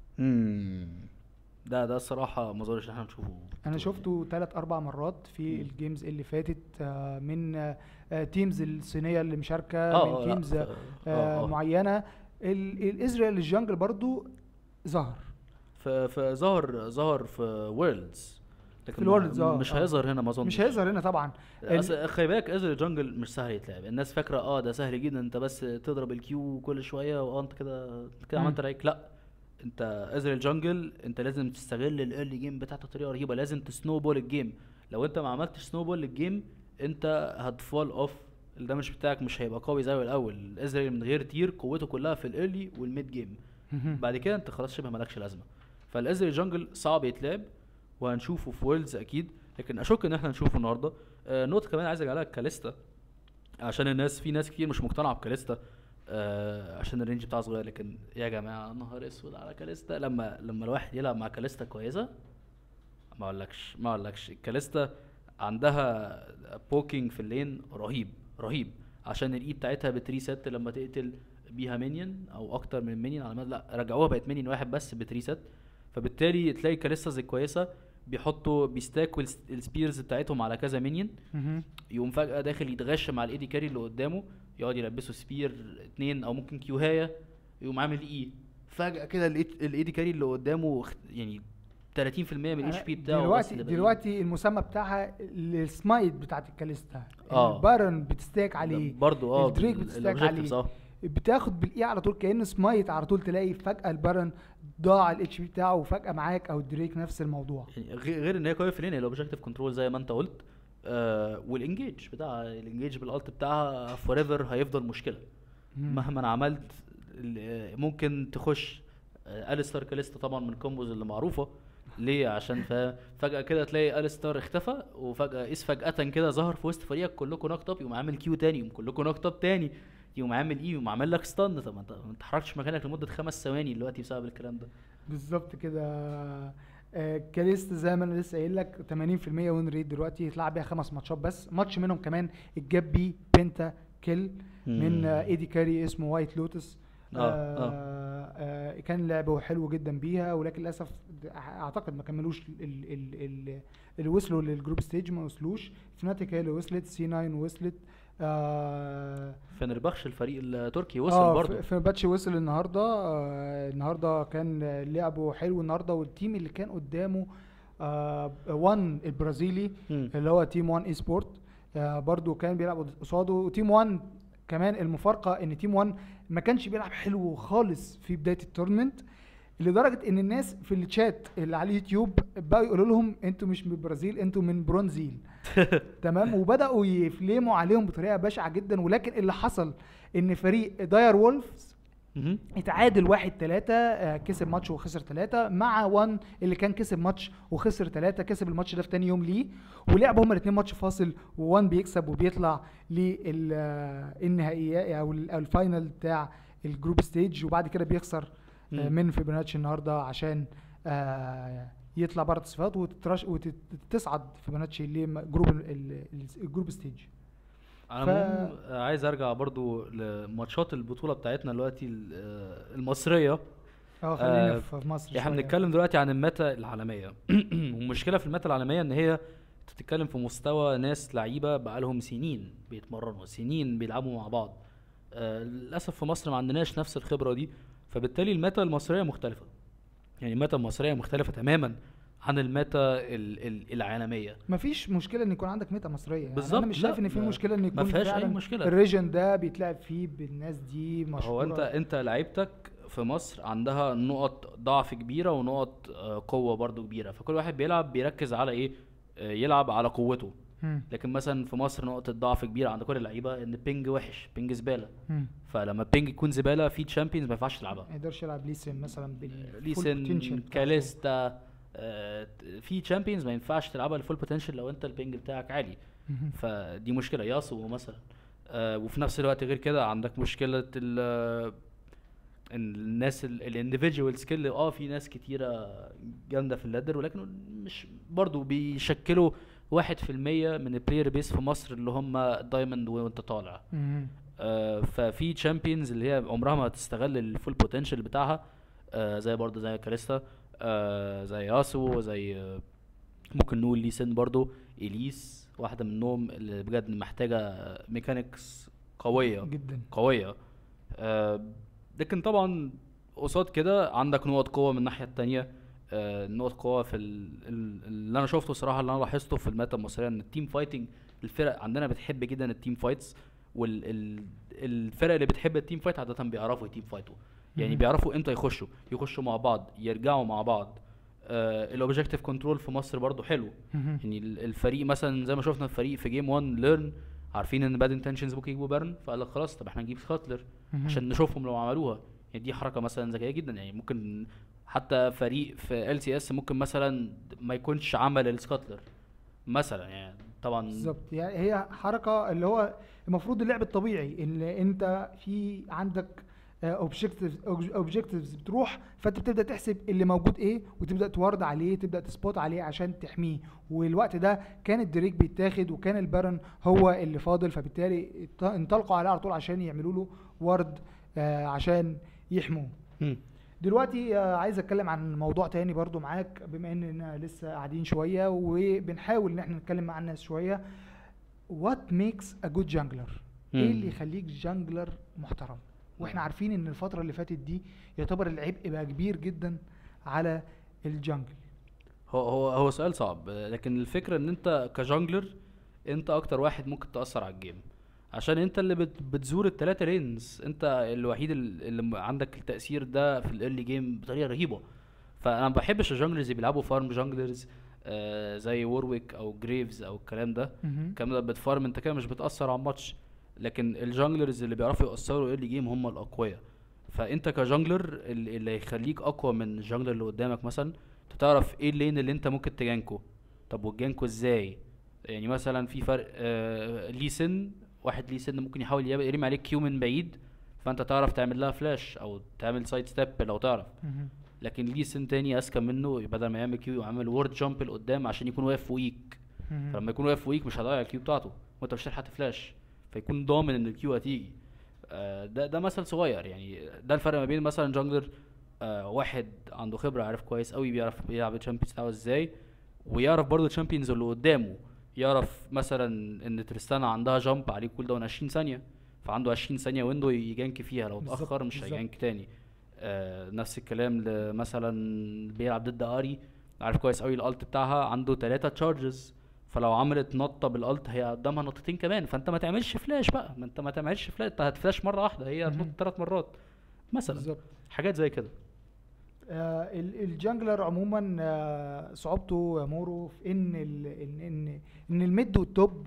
ده ده الصراحه ما اظنش ان احنا نشوفه انا شفته ثلاث اربع مرات في مم. الجيمز اللي فاتت آه، من آه، آه، تيمز الصينيه اللي مشاركه اه من اه لا، تيمز ف- آه، اه اه معينه ال- الازريال الجانجل برضو ظهر ف- فظهر ظهر في وورلدز لكن في الورلدز، اه، مش اه. هيظهر هنا ما اظنش مش هيظهر هنا طبعا ال- اصل خلي بالك ازري جانجل مش سهل يتلعب الناس فاكره اه ده سهل جدا انت بس تضرب الكيو كل شويه واه انت كده كده مم. عملت رايك لا انت ازري جانجل انت لازم تستغل الايرلي جيم بتاعتك بطريقه رهيبه لازم تسنو بول الجيم لو انت ما عملتش سنو بول للجيم انت هتفول اوف الدمج بتاعك مش هيبقى قوي زي الاول ازري من غير تير قوته كلها في الايرلي والميد جيم بعد كده انت خلاص شبه مالكش لازمه فالازري جانجل صعب يتلعب وهنشوفه في ويلز اكيد لكن اشك ان احنا نشوفه النهارده آه نقطه كمان عايز اجي عليها كاليستا عشان الناس في ناس كتير مش مقتنعه بكاليستا آه عشان الرينج بتاعه صغير لكن يا جماعه نهار اسود على كاليستا لما لما الواحد يلعب مع كاليستا كويسه ما اقولكش ما اقولكش كاليستا عندها بوكينج في اللين رهيب رهيب عشان الاي بتاعتها بتريست لما تقتل بيها مينيون او اكتر من مينيون على ما لا رجعوها بقت مينيون واحد بس بتريست فبالتالي تلاقي كاليستاز الكويسه بيحطوا بيستاكوا الس- السبيرز بتاعتهم على كذا مينيون مهم. يقوم فجأة داخل يتغش مع الايدي كاري اللي قدامه يقعد يلبسه سبير اتنين او ممكن كيوهاية يقوم عامل اي فجأة كده الإيد- الايدي كاري اللي قدامه اخت- يعني 30% من الاتش بي بتاعه بس دلوقتي اللي باقي. دلوقتي المسمى بتاعها السمايت بتاعت الكاليستا اه. البارن بتستاك عليه برضه اه الدريك بال- بتستاك الobjectives عليه. اه بتاخد بالاي على طول كانه سمايت على طول تلاقي فجاه البارن ضاع الاتش بي بتاعه وفجاه معاك او الدريك نفس الموضوع يعني غير غير ان هي قويه في اللين الاوبجكتيف كنترول زي ما انت قلت آه والانجيج بتاع الانجيج بالالت بتاعها فور ايفر هيفضل مشكله مم. مهما عملت ال- آه، ممكن تخش آه اليستر كاليستا طبعا من الكومبوز اللي معروفه ليه عشان ف- فجاه كده تلاقي الستار اختفى وفجاه اس فجاه كده ظهر في وسط فريقك كلكم نوك توب يقوم عامل كيو تاني يقوم كلكم نوك توب تاني يقوم عامل ايه يقوم عامل لك ستان طب ما انت ما اتحركتش مكانك لمده خمس ثواني دلوقتي بسبب الكلام ده بالظبط كده آه، كاليست زي ما انا لسه قايل لك 80% وين ريت دلوقتي يتلعب بيها خمس ماتشات بس ماتش منهم كمان اتجاب بيه بنتا كيل من آه، ايدي كاري اسمه وايت لوتس آه، آه آه كان لعبه حلو جدا بيها ولكن للاسف د- اعتقد ما كملوش ال ال ال اللي وصلوا للجروب ستيج ما وصلوش فناتيك هي اللي وصلت سي 9 وصلت آه فنربخش الفريق التركي وصل آه، برضه ف- فنباتشي وصل النهارده آه النهارده كان لعبه حلو النهارده والتيم اللي كان قدامه آه وان البرازيلي مم. اللي هو تيم 1 اي سبورت آه برضو كان بيلعب قصاده وتيم 1 كمان المفارقه ان تيم 1 ما كانش بيلعب حلو خالص في بدايه التورنمنت لدرجه ان الناس في الشات اللي على اليوتيوب بقوا يقولوا لهم انتوا مش من البرازيل انتوا من برونزيل تمام وبداوا يفلموا عليهم بطريقه بشعه جدا ولكن اللي حصل ان فريق داير وولفز مهم. اتعادل واحد تلاتة آه، كسب ماتش وخسر تلاتة مع وان اللي كان كسب ماتش وخسر تلاتة كسب الماتش ده في تاني يوم ليه ولعبوا هما الاتنين ماتش فاصل ووان بيكسب وبيطلع للنهائيات او ال- أو الفاينل بتاع الجروب ستيج وبعد كده بيخسر آه، مم. من فيبوناتشي النهارده عشان آه، يطلع بره التصفيات وتترش وتصعد فيبوناتشي لجروب ال- ال- الجروب ستيج على ف- العموم آه، عايز ارجع برضو لماتشات البطوله بتاعتنا دلوقتي ال- آه، المصريه اه خلينا آه، في في مصر احنا شوية. بنتكلم دلوقتي عن الميتا العالميه والمشكله في الميتا العالميه ان هي انت بتتكلم في مستوى ناس لعيبه بقالهم سنين بيتمرنوا سنين بيلعبوا مع بعض آه للاسف في مصر ما عندناش نفس الخبره دي فبالتالي الميتا المصريه مختلفه يعني الميتا المصريه مختلفه تماما عن الميتا ال- ال- العالميه مفيش مشكله ان يكون عندك ميتا مصريه يعني بالظبط، انا مش لا، شايف ان في ما- مشكله ان ما يكون فيهاش أي فعلا مشكلة. الريجن ده بيتلعب فيه بالناس دي مشهوره هو انت انت لعيبتك في مصر عندها نقط ضعف كبيره ونقط آه، قوه برضو كبيره فكل واحد بيلعب بيركز على ايه آه، يلعب على قوته مم. لكن مثلا في مصر نقطه ضعف كبيره عند كل اللعيبه ان بينج وحش بينج زباله مم. فلما بينج يكون زباله في تشامبيونز ما ينفعش تلعبها ما يقدرش يلعب ليسن مثلا بال ليسن كاليستا آه، في تشامبيونز ما ينفعش تلعبها الفول بوتنشال لو انت البينج بتاعك عالي فدي مشكله ياسو مثلا آه وفي نفس الوقت غير كده عندك مشكله ال إن الناس الانديفيدوال سكيل اه في ناس كتيره جامده في اللادر ولكن مش برضو بيشكلوا واحد في المية من البلاير بيس في مصر اللي هم دايموند وانت طالع آه ففي تشامبيونز اللي هي عمرها ما هتستغل الفول بوتنشال بتاعها آه زي برضو زي كاريستا آه زي ياسو زي آه ممكن نقول ليسن برضو اليس واحده منهم اللي بجد محتاجه ميكانيكس قويه جدا قويه آه لكن طبعا قصاد كده عندك نقط قوه من الناحيه التانية آه نقط قوه في ال- ال- اللي انا شفته صراحه اللي انا لاحظته في الميتا المصريه ان التيم فايتنج الفرق عندنا بتحب جدا التيم فايتس والفرق اللي بتحب التيم فايت عاده بيعرفوا التيم فايتوا يعني مهم. بيعرفوا امتى يخشوا يخشوا مع بعض يرجعوا مع بعض آه الاوبجكتيف كنترول في مصر برضو حلو مهم. يعني ال- الفريق مثلا زي ما شفنا الفريق في جيم 1 ليرن عارفين ان باد انتنشنز ممكن يجيبوا بيرن فقال لك خلاص طب احنا نجيب سكاتلر مهم. عشان نشوفهم لو عملوها يعني دي حركه مثلا ذكيه جدا يعني ممكن حتى فريق في ال سي اس ممكن مثلا ما يكونش عمل السكاتلر مثلا يعني طبعا بالظبط يعني هي حركه اللي هو المفروض اللعب الطبيعي اللي انت في عندك اوبجكتيفز اوبجكتيفز بتروح فانت بتبدا تحسب اللي موجود ايه وتبدا توارد عليه تبدا تسبوت عليه عشان تحميه والوقت ده كان الدريك بيتاخد وكان البارن هو اللي فاضل فبالتالي ات- انطلقوا عليه على طول عشان يعملوا له وارد آه، عشان يحموه مم. دلوقتي آه، عايز اتكلم عن موضوع تاني برضو معاك بما اننا لسه قاعدين شويه وبنحاول ان احنا نتكلم مع الناس شويه وات ميكس ا جود جانجلر ايه مم. اللي يخليك جانجلر محترم واحنا عارفين ان الفتره اللي فاتت دي يعتبر العبء بقى كبير جدا على الجانجل هو هو هو سؤال صعب لكن الفكره ان انت كجانجلر انت اكتر واحد ممكن تاثر على الجيم عشان انت اللي بت بتزور التلاتة لينز انت الوحيد ال- اللي م- عندك التاثير ده في الايرلي جيم بطريقه رهيبه فانا ما بحبش الجانجلرز اللي بيلعبوا فارم جانجلرز آه زي وورويك او جريفز او الكلام ده مهم. الكلام ده بتفارم انت كده مش بتاثر على الماتش لكن الجانجلرز اللي بيعرفوا يأثروا ايرلي جيم هم الاقوياء فانت كجانجلر ال- اللي هيخليك اقوى من الجانجلر اللي قدامك مثلا انت تعرف ايه اللين اللي انت ممكن تجانكه طب وتجانكه ازاي يعني مثلا في فرق آه ليه سن واحد ليه سن ممكن يحاول يب- يرمي عليك كيو من بعيد فانت تعرف تعمل لها فلاش او تعمل سايد ستيب لو تعرف مهم. لكن ليه سن تاني اذكى منه بدل ما يعمل كيو يعمل وورد جامب لقدام عشان يكون واقف فوقيك مهم. فلما يكون واقف فوقيك مش هتضيع الكيو بتاعته وانت مش هتلحق تفلاش فيكون ضامن ان الكيو هتيجي آه، ده ده مثل صغير يعني ده الفرق ما بين مثلا جانجلر آه واحد عنده خبره عارف كويس قوي بيعرف بيلعب الشامبيونز بتاعه ازاي ويعرف برضه الشامبيونز اللي قدامه يعرف مثلا ان تريستانا عندها جامب عليه كول داون 20 ثانيه فعنده 20 ثانيه ويندو يجانك فيها لو بالظبط، اتاخر مش بالظبط. هيجانك تاني آه نفس الكلام ل- مثلا بيلعب ضد اري عارف كويس قوي الالت بتاعها عنده ثلاثة تشارجز فلو عملت نطه بالالت هي قدامها نطتين كمان فانت ما تعملش فلاش بقى ما انت ما تعملش فلاش انت هتفلاش مره واحده هي هتنط مهم. ثلاث مرات مثلا بالظبط حاجات زي كده آه، ال- الجانجلر عموما آه، صعوبته يا مورو في ان ال ان ان ان الميد والتوب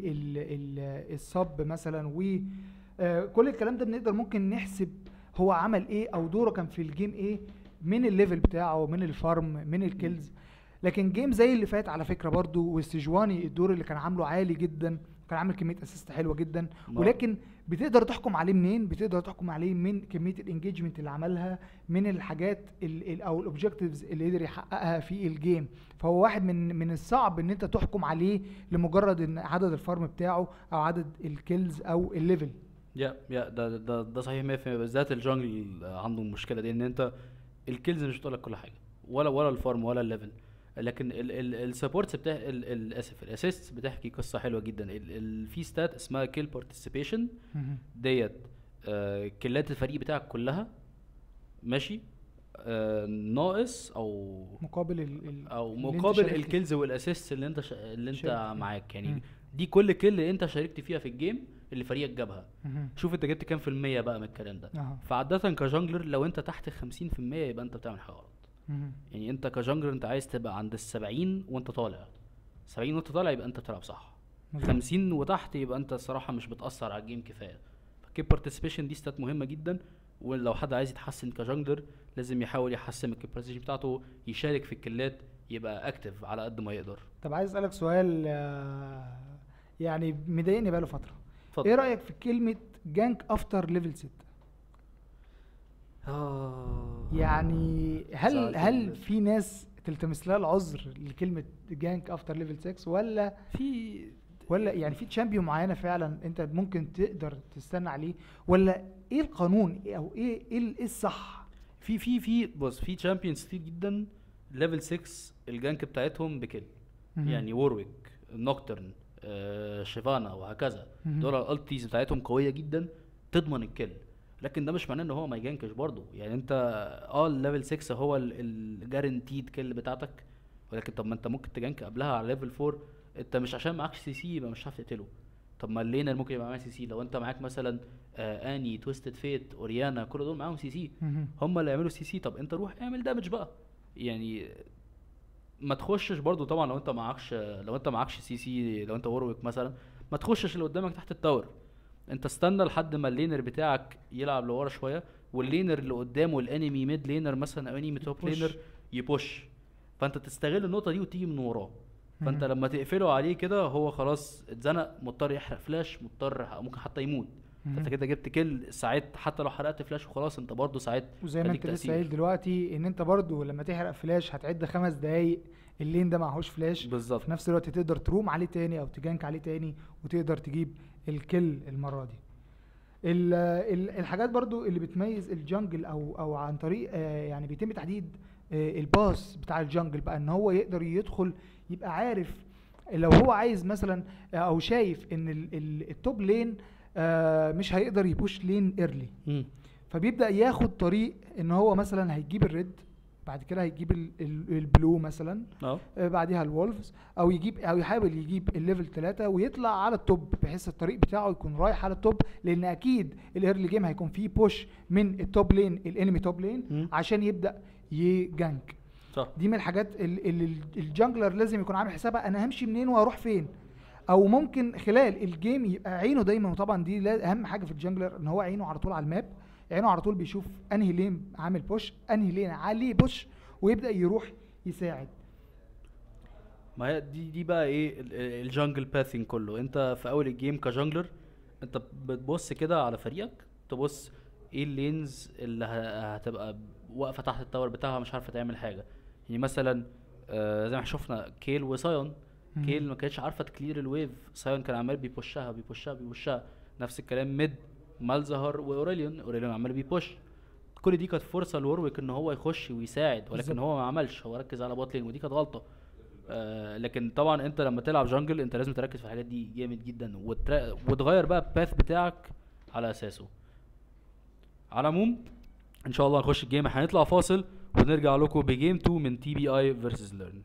والصب مثلا وكل الكلام ده بنقدر ممكن نحسب هو عمل ايه او دوره كان في الجيم ايه من الليفل بتاعه من الفارم من الكيلز لكن جيم زي اللي فات على فكره برضو والسجواني الدور اللي كان عامله عالي جدا كان عامل كميه اسيست حلوه جدا ما- ولكن بتقدر تحكم عليه منين بتقدر تحكم عليه من كميه الانجيجمنت اللي عملها من الحاجات ال ال او الاوبجكتيفز اللي قدر يحققها في الجيم فهو واحد من من الصعب ان انت تحكم عليه لمجرد ان عدد الفارم بتاعه او عدد الكيلز او الليفل يا يا ده ده ده صحيح 100% بالذات الجانجل عنده المشكله دي ان انت الكيلز مش بتقول لك كل حاجه ولا ولا الفارم ولا الليفل لكن السبورتس بتاع ال- ال- اسف الاسيست بتحكي قصه حلوه جدا ال- ال- في ستات اسمها كيل بارتيسيبيشن ديت آه، كيلات الفريق بتاعك كلها ماشي آه، ناقص او مقابل ال ال او اللي انت مقابل شاركت فيه. الكيلز والاسيست اللي انت شا... اللي انت شاركت فيه. معاك يعني مم. دي كل كيل اللي انت شاركت فيها في الجيم اللي فريقك جابها مهم. شوف انت جبت كام في المية بقى من الكلام ده أها. فعادة كجانجلر لو انت تحت 50% يبقى انت بتعمل حاجة غلط مهم. يعني انت كجانجلر انت عايز تبقى عند السبعين وانت طالع سبعين وانت طالع يبقى انت بتلعب صح مظبوط. خمسين وتحت يبقى انت الصراحة مش بتأثر على الجيم كفاية فالكيب بارتيسيبيشن دي ستات مهمة جدا ولو حد عايز يتحسن كجانجلر لازم يحاول يحسن من الكيب بارتيسيبيشن بتاعته يشارك في الكلات يبقى اكتف على قد ما يقدر طب عايز اسالك سؤال آه، يعني مضايقني بقاله فتره اتفضل ايه رايك في كلمه جانك افتر ليفل 6 آه. يعني هل زعلت هل جداً. في ناس تلتمس لها العذر لكلمه جانك افتر ليفل 6 ولا في ولا يعني في تشامبيون معينه فعلا انت ممكن تقدر تستنى عليه ولا ايه القانون إيه او ايه ايه ال- إيه الصح في في في بص في تشامبيونز كتير جدا ليفل 6 الجانك بتاعتهم بكل مهم. يعني وورويك نوكترن آه شيفانا وهكذا مهم. دول الالتيز بتاعتهم قويه جدا تضمن الكل لكن ده مش معناه ان هو ما يجانكش برضه يعني انت اه الليفل 6 هو الجارنتيد كل بتاعتك ولكن طب ما انت ممكن تجانك قبلها على ليفل 4 انت مش عشان معاك سي سي يبقى مش هتعرف تقتله طب ما اللينر ممكن يبقى معاه سي سي لو انت معاك مثلا آه اني تويستد فيت اوريانا كل دول معاهم سي سي مهم. هم اللي يعملوا سي سي طب انت روح اعمل دامج بقى يعني ما تخشش برضو طبعا لو انت معكش لو انت معكش سي سي لو انت وورويك مثلا ما تخشش اللي قدامك تحت التاور انت استنى لحد ما اللينر بتاعك يلعب لورا شويه واللينر اللي قدامه الانمي ميد لينر مثلا او انمي توب يبوش. لينر يبوش فانت تستغل النقطه دي وتيجي من وراه فانت مهم. لما تقفله عليه كده هو خلاص اتزنق مضطر يحرق فلاش مضطر ممكن حتى يموت فانت مهم. كده جبت كل ساعات حتى لو حرقت فلاش وخلاص انت برضه ساعات وزي ما خليك انت لسه تأثير. قايل دلوقتي ان انت برضو لما تحرق فلاش هتعد خمس دقايق اللين ده معهوش فلاش بالظبط في نفس الوقت تقدر تروم عليه تاني او تجانك عليه تاني وتقدر تجيب الكل المره دي ال- ال- الحاجات برضو اللي بتميز الجنجل او او عن طريق آه، يعني بيتم تحديد آه، الباص بتاع الجنجل بقى ان هو يقدر يدخل يبقى عارف لو هو عايز مثلا آه، او شايف ان ال- ال- التوب لين آه، مش هيقدر يبوش لين ايرلي مم. فبيبدا ياخد طريق ان هو مثلا هيجيب الريد بعد كده هيجيب ال- ال- البلو مثلا اه آه، بعديها الولفز او يجيب او يحاول يجيب الليفل 3 ويطلع على التوب بحيث الطريق بتاعه يكون رايح على التوب لان اكيد الايرلي جيم هيكون فيه بوش من التوب لين الانمي توب لين مم. عشان يبدا يجانك صح دي من الحاجات ال- اللي الجانجلر لازم يكون عامل حسابها انا همشي منين وهروح فين او ممكن خلال الجيم يبقى عينه دايما وطبعا دي لا- اهم حاجه في الجانجلر ان هو عينه على طول على الماب عينه على طول بيشوف انهي لين عامل بوش انهي لين عليه بوش ويبدا يروح يساعد ما هي دي دي بقى ايه ال- ال- الجانجل باثينج كله انت في اول الجيم كجانجلر انت بتبص كده على فريقك تبص ايه اللينز اللي ه- هتبقى واقفه تحت التاور بتاعها مش عارفه تعمل حاجه يعني مثلا آه زي ما احنا شفنا كيل وسايون مم. كيل ما كانتش عارفه تكلير الويف سايون كان عمال بيبوشها بيبوشها بيبوشها نفس الكلام ميد مالزهر واوريليون اوريليون عمال بيبوش كل دي كانت فرصه لورويك ان هو يخش ويساعد ولكن بالظبط. هو ما عملش هو ركز على بوت لين ودي كانت غلطه آه لكن طبعا انت لما تلعب جانجل انت لازم تركز في الحاجات دي جامد جدا وتر... وتغير بقى الباث بتاعك على اساسه على العموم ان شاء الله نخش الجيم هنطلع فاصل ونرجع لكم بجيم 2 من تي بي اي فيرسز ليرن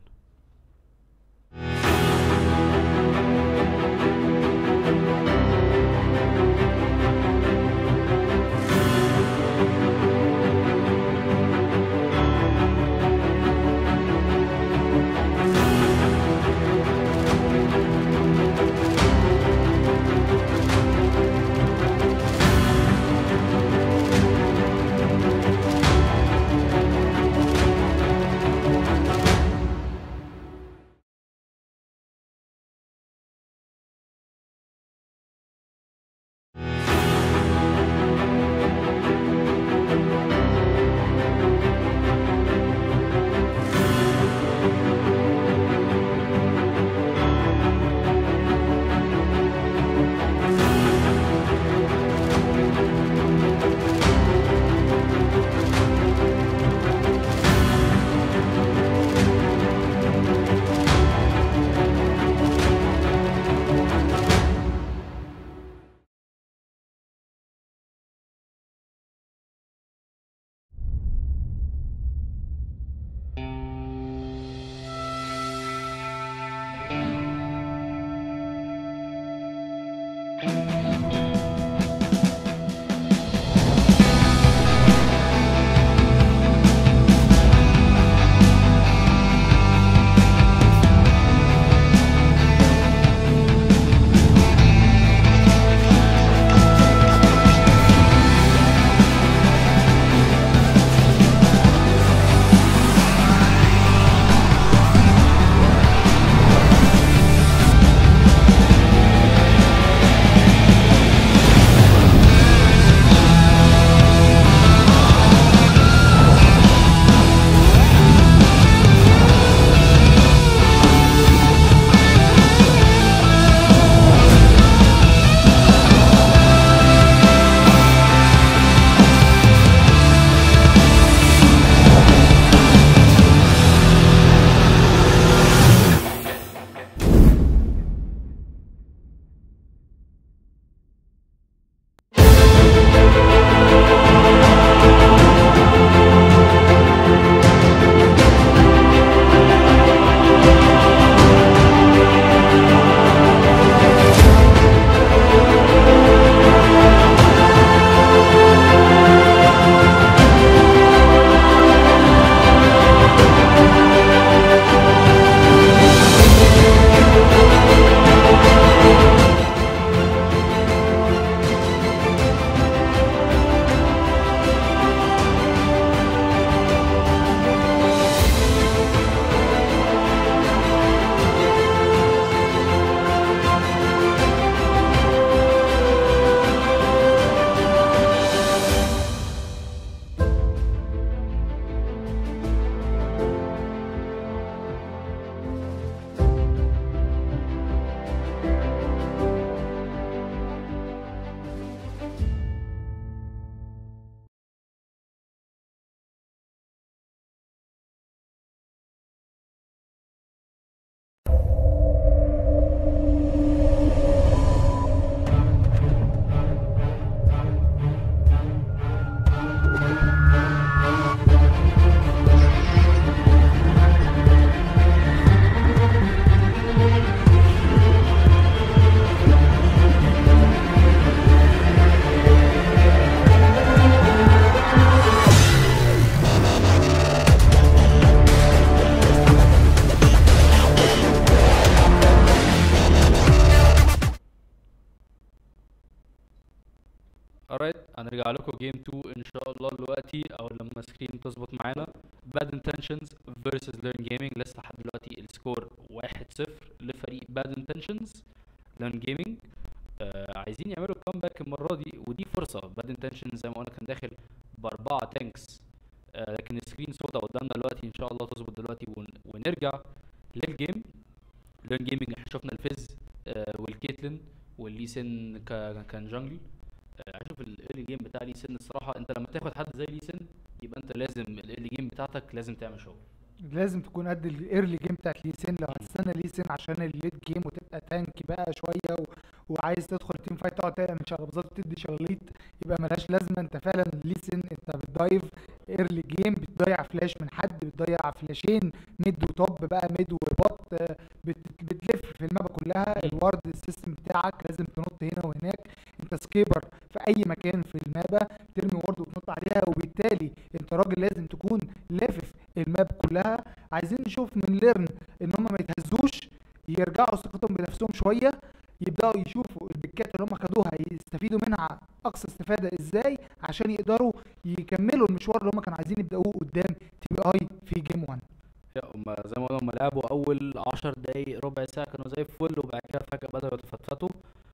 alright هنرجع لكم جيم 2 ان شاء الله دلوقتي او لما السكرين تظبط معانا باد انتنشنز فيرسز ليرن جيمنج لسه لحد دلوقتي السكور 1-0 لفريق باد انتنشنز ليرن جيمنج آه عايزين يعملوا كومباك المره دي ودي فرصه باد انتنشنز زي ما قلنا كان داخل باربعه تانكس آه لكن السكرين سودا قدامنا دلوقتي ان شاء الله تظبط دلوقتي ون... ونرجع للجيم ليرن جيمنج احنا شفنا الفيز آه والكيتلين واللي سن ك... كان جانجل آه اشوف الايرلي جيم بتاع لي سن الصراحه انت لما تاخد حد زي لي سن يبقى انت لازم الايرلي جيم بتاعتك لازم تعمل شغل لازم تكون قد الايرلي جيم بتاعت ليسين لو هتستنى ليسين عشان الليد جيم وتبقى تانك بقى شويه و... وعايز تدخل تيم فايت تقعد تعمل شغبظات تدي شغليت يبقى ملهاش لازمه انت فعلا ليسن انت بتدايف ايرلي جيم بتضيع فلاش من حد بتضيع فلاشين ميد وتوب بقى ميد وبوت آه، بت... بتلف في المابا كلها الوارد السيستم بتاعك لازم تنط هنا وهناك انت سكيبر في اي مكان في المابا ترمي وارد وتنط عليها وبالتالي انت راجل لازم تكون لافف الماب كلها عايزين نشوف من ليرن ان هم ما يتهزوش يرجعوا ثقتهم بنفسهم شويه يبداوا يشوفوا البيكات اللي هم خدوها يستفيدوا منها اقصى استفاده ازاي عشان يقدروا يكملوا المشوار اللي هم كانوا عايزين يبداوه قدام تي بي اي في جيم 1 لا هم زي ما قلنا هم لعبوا اول عشر دقايق ربع ساعه كانوا زي الفل وبعد كده فجاه بداوا يتفتفتوا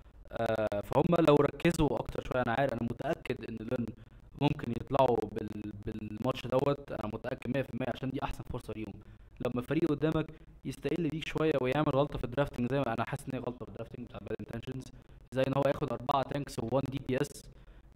آه فهم لو ركزوا اكتر شويه انا عارف انا متاكد ان لن ممكن يطلعوا بال... بالماتش دوت انا متاكد 100% عشان دي احسن فرصه ليهم لما فريق قدامك يستقل بيك شويه ويعمل غلطه في الدرافتنج زي ما انا حاسس ان هي غلطه في الدرافتنج بتاع باد انتنشنز زي ان هو ياخد اربعه تانكس و1 دي بي اس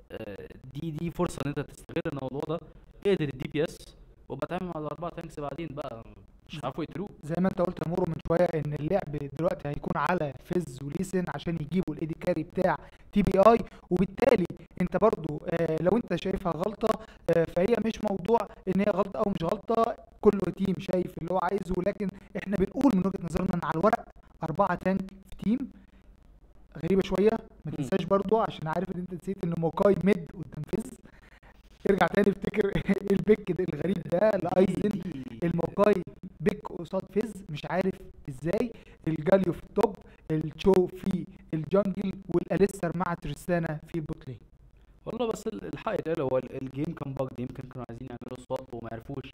دي دي فرصه ان انت تستغل الموضوع ده اقدر الدي بي اس وابقى اتعامل مع الاربعه تانكس بعدين بقى مش هيعرفوا يقتلوه زي ما انت قلت يا مورو من شويه ان اللعب دلوقتي هيكون على فيز وليسن عشان يجيبوا الايدي كاري بتاع تي بي اي وبالتالي انت برضو آه لو انت شايفها غلطه آه فهي مش موضوع ان هي غلطه او مش غلطه كل تيم شايف اللي هو عايزه لكن احنا بنقول من وجهه نظرنا ان على الورق اربعه تانك في تيم غريبه شويه ما مم. تنساش برضو عشان عارف ان انت نسيت ان موكاي ميد قدام فيز ارجع تاني افتكر البيك ده الغريب ده لايزن الموقاي بيك قصاد فيز مش عارف ازاي الجاليو في التوب التشو في الجنجل والاليستر مع تريستانا في البوت لين والله بس ال- الحق يتقال هو ال- الجيم كان باجد يمكن كانوا عايزين يعملوا سواب وما عرفوش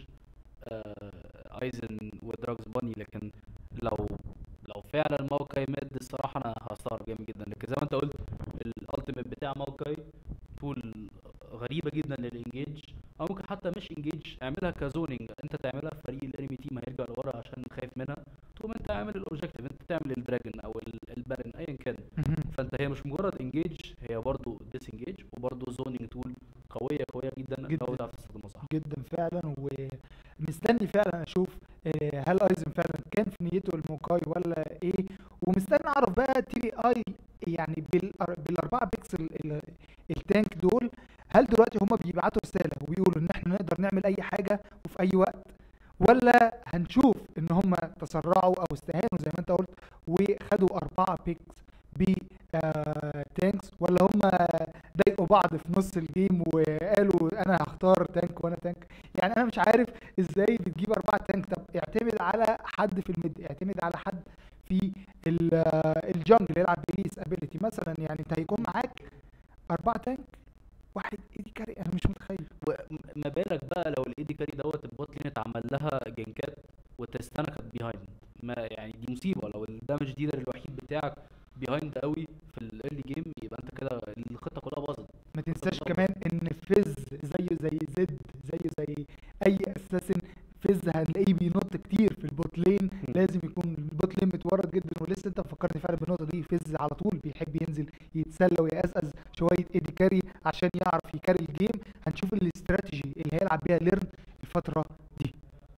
آه ايزن ودراجز باني لكن لو لو فعلا موكاي مد الصراحه انا هستغرب جامد جدا لكن زي ما انت قلت الالتيميت بتاع موكاي طول غريبه جدا للانجيج او ممكن حتى مش انجيج اعملها كزونينج انت تعملها في فريق الانمي تيم هيرجع لورا عشان خايف منها تقوم انت اعمل الاوبجيكتيف انت تعمل الدراجون او ال- البارن ايا كان فانت هي مش مجرد انجيج هي برضه ديس انجيج وبرضه زونينج تول قويه قويه جدا جداً. لو تعرف تستخدمها صح جدا فعلا ومستني فعلا اشوف آه، هل ايزن فعلا كان في نيته الموكاي ولا ايه ومستني اعرف بقى تي بي اي يعني بالأر- بالاربعه بيكسل ال- التانك دول هل دلوقتي هما بيبعتوا رساله وبيقولوا ان احنا نقدر نعمل اي حاجه وفي اي وقت ولا هنشوف ان هما تسرعوا او استهانوا زي ما انت قلت وخدوا اربعه بيكس ب آه تانكس ولا هما ضايقوا بعض في نص الجيم وقالوا انا هختار تانك وانا تانك يعني انا مش عارف ازاي بتجيب اربعه تانك طب اعتمد على حد في الميد اعتمد على حد في ال- آه، الجنجل يلعب بليس ابيليتي مثلا يعني انت هيكون معاك اربعه تانك واحد ايدي كاري انا مش متخيل وما بالك بقى لو الايدي كاري دوت البوت لين اتعمل لها جنكات وتستانا كانت بيهايند ما يعني دي مصيبه لو الدامج ديلر الوحيد بتاعك بيهايند قوي في الايرلي جيم يبقى انت كده الخطه كلها باظت ما تنساش كمان ان فيز زيه زي زد زيه زي اي اساسن فيز هنلاقيه بينط كتير في البوت لين لازم يكون البوت لين متورط جدا ولسه انت فكرني فعلا بالنقطه دي فيز على طول بيحب ينزل يتسلى ويقزقز شويه ايدي كاري عشان يعرف يكاري الجيم هنشوف الاستراتيجي اللي هيلعب بيها ليرن الفتره دي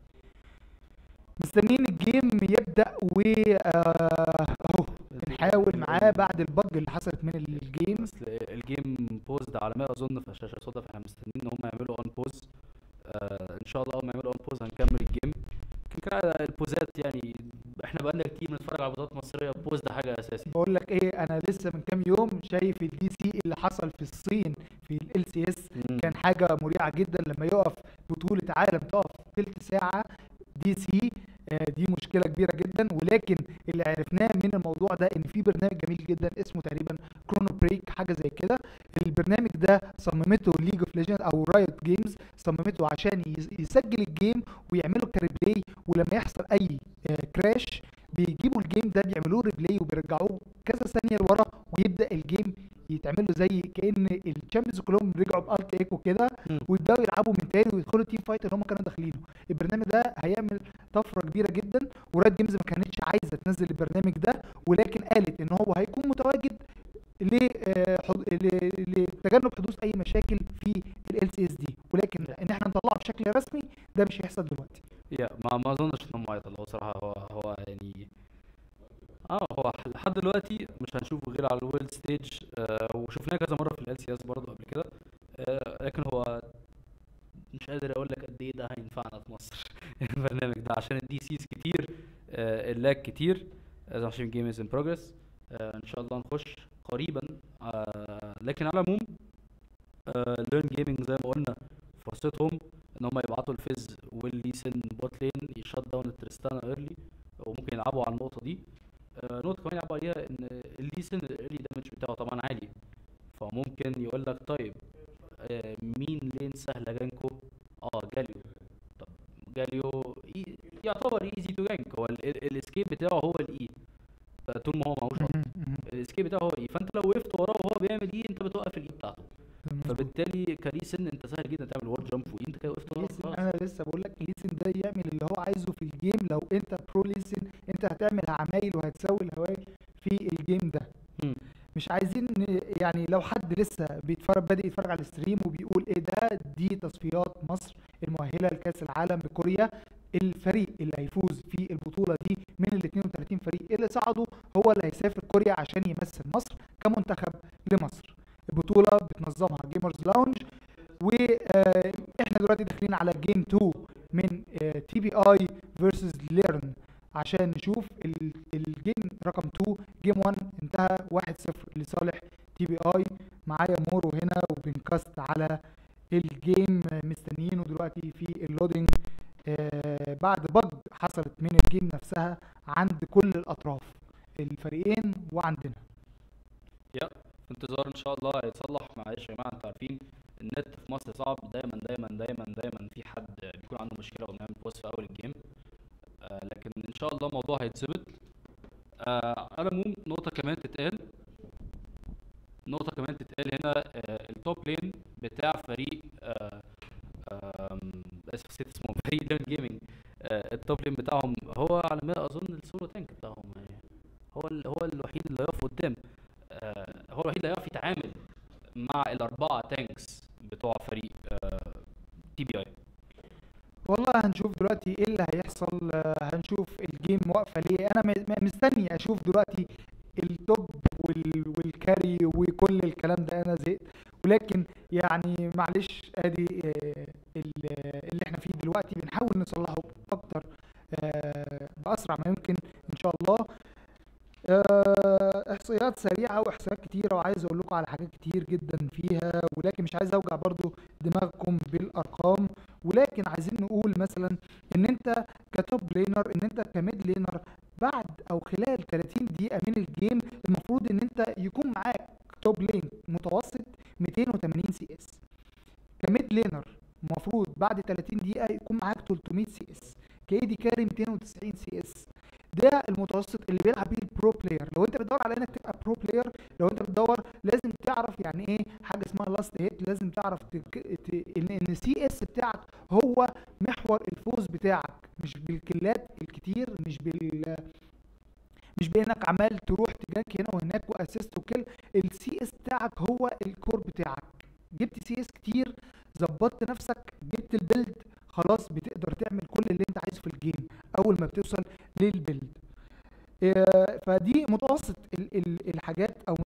مستنيين الجيم يبدا و آه، اهو بنحاول معاه بعد البج اللي حصلت من الجيم اصل الجيم بوزد على ما اظن في الشاشه صدف احنا مستنيين ان هم يعملوا اون بوز آه ان شاء الله اول ما يعملوا اون بوز هنكمل الجيم كان كده البوزات يعني احنا بقالنا كتير بنتفرج على بطولات مصريه البوز ده حاجه اساسي بقول لك ايه انا لسه من كام يوم شايف الدي سي اللي حصل في الصين في ال سي اس كان حاجه مريعه جدا لما يقف بطوله عالم تقف تلت ساعه دي سي آه، دي مشكله كبيره جدا ولكن اللي عرفناه من الموضوع ده ان في برنامج جميل جدا اسمه تقريبا كرونو بريك حاجه زي كده البرنامج ده صممته ليج اوف ليجند او رايت جيمز صممته عشان يس- يسجل الجيم ويعملوا كريبلاي ولما يحصل اي كراش بيجيبوا الجيم ده بيعملوه ريبلاي وبيرجعوه كذا ثانيه لورا ويبدا الجيم يتعمل له زي كان الشامبيونز كلهم رجعوا بالت ايكو كده مم. ويبداوا يلعبوا من تاني ويدخلوا تيم فايت اللي هم كانوا داخلينه البرنامج ده هيعمل طفره كبيره جدا ورايت جيمز ما كانتش عايزه تنزل البرنامج ده ولكن قالت ان هو هيكون متواجد ل- آه، حض- ل- لتجنب حدوث اي مشاكل في ال سي اس دي ولكن ان احنا نطلعه بشكل رسمي ده مش هيحصل دلوقتي يا ما ما اظنش انهم هيطلعوه صراحه هو هو يعني اه هو لحد دلوقتي مش هنشوفه غير على الويل ستيج آه وشفناه كذا مره في ال سي اس برضه قبل كده آه لكن هو مش قادر اقول لك قد ايه ده هينفعنا في مصر البرنامج ده عشان الدي سيز كتير آه اللاج كتير آه، عشان جيم از ان بروجرس ان شاء الله نخش قريبا آه لكن على العموم ليرن جيمنج زي ما قلنا فرصتهم ان هم يبعتوا الفيز والليسن بوت لين يشت داون التريستانا ايرلي وممكن يلعبوا على النقطه دي آه، نقطه كمان يلعبوا عليها ان الليسن الايرلي دامج بتاعه طبعا عالي فممكن يقول لك طيب آه، مين لين سهله جانكو اه جاليو طب جاليو إي يعتبر ايزي تو جانك هو الاسكيب بتاعه هو الاي طول ما هو معهوش ult. الاسكيب بتاعه هو الاي فانت لو وقفت وراه وهو بيعمل ايه انت بتوقف الاي بتاعته فبالتالي كريسن انت سهل جدا تعمل وورد جامب واي انت كده وقفت وراه ليسن خلاص انا لسه بقول لك ليسن ده يعمل اللي هو عايزه في الجيم لو انت برو ليسن انت هتعمل عمايل وهتسوي الهوايل في الجيم ده مم. مش عايزين ن- يعني لو حد لسه بيتفرج بادئ يتفرج على الستريم وبيقول ايه ده دي تصفيات مصر المؤهله لكاس العالم بكوريا الفريق اللي هيفوز في البطوله دي من ال 32 فريق اللي صعدوا هو اللي هيسافر كوريا عشان يمثل مصر كمنتخب لمصر البطوله بتنظمها جيمرز لاونج واحنا دلوقتي داخلين على جيم 2 من تي بي اي فيرسز ليرن عشان نشوف ال- الجيم رقم 2 جيم 1 انتهى 1-0 لصالح تي بي اي معايا مورو هنا وبنكاست على الجيم آه، مستنيينه دلوقتي في اللودنج آه، بعد بج حصلت من الجيم نفسها عند كل الاطراف الفريقين وعندنا يا في انتظار ان شاء الله هيتصلح معلش يا جماعه انتوا عارفين النت في مصر صعب دايما دايما دايما دايما في حد بيكون عنده مشكله وبنعمل بوست في اول الجيم آه لكن ان شاء الله الموضوع هيتظبط آه على العموم نقطه كمان تتقال نقطه كمان تتقال هنا آه التوب لين بتاع فريق آه آم، اسف نسيت اسمه فريق ليرن جيمنج آه التوب لين بتاعهم هو على ما اظن السولو تانك بتاعهم يعني هو ال- هو الوحيد اللي هيقف قدام آه، هو الوحيد اللي هيعرف يتعامل مع الأربعة تانكس بتوع فريق تي بي اي والله هنشوف دلوقتي ايه اللي هيحصل آه، هنشوف الجيم واقفه ليه انا م- م- مستني اشوف دلوقتي التوب وال- والكاري وكل الكلام ده انا زهقت ولكن يعني معلش ادي آه، ال- اللي احنا فيه دلوقتي بنحاول نصلحه اكتر آه، باسرع ما يمكن ان شاء الله آه، احصائيات سريعه واحصائيات كتيره وعايز اقول لكم على حاجات كتير جدا فيها ولكن مش عايز اوجع برضو دماغكم بالارقام ولكن عايزين نقول مثلا ان انت كتوب لينر ان انت كميد لينر بعد او خلال 30 دقيقه من الجيم المفروض ان انت يكون معاك توب لين متوسط 280 سي اس كميد لينر المفروض بعد 30 دقيقه يكون معاك 300 سي اس كاي دي كاري 290 سي اس ده المتوسط اللي بيلعب بيه البرو بلاير لو انت بتدور على انك تبقى برو بلاير لو انت بتدور لازم تعرف يعني ايه حاجه اسمها لاست هيت لازم تعرف تك... ت... ان ان السي اس بتاعك هو محور الفوز بتاعك مش بالكلات الكتير مش بال مش بانك عمال تروح تجانك هنا وهناك واسيست وكل السي اس بتاعك هو الكور بتاعك جبت سي اس كتير ظبطت نفسك جبت البيلد خلاص بتقدر تعمل كل اللي انت عايزه في الجيم اول ما بتوصل للبيلد آه، فدي متوسط ال- ال- الحاجات او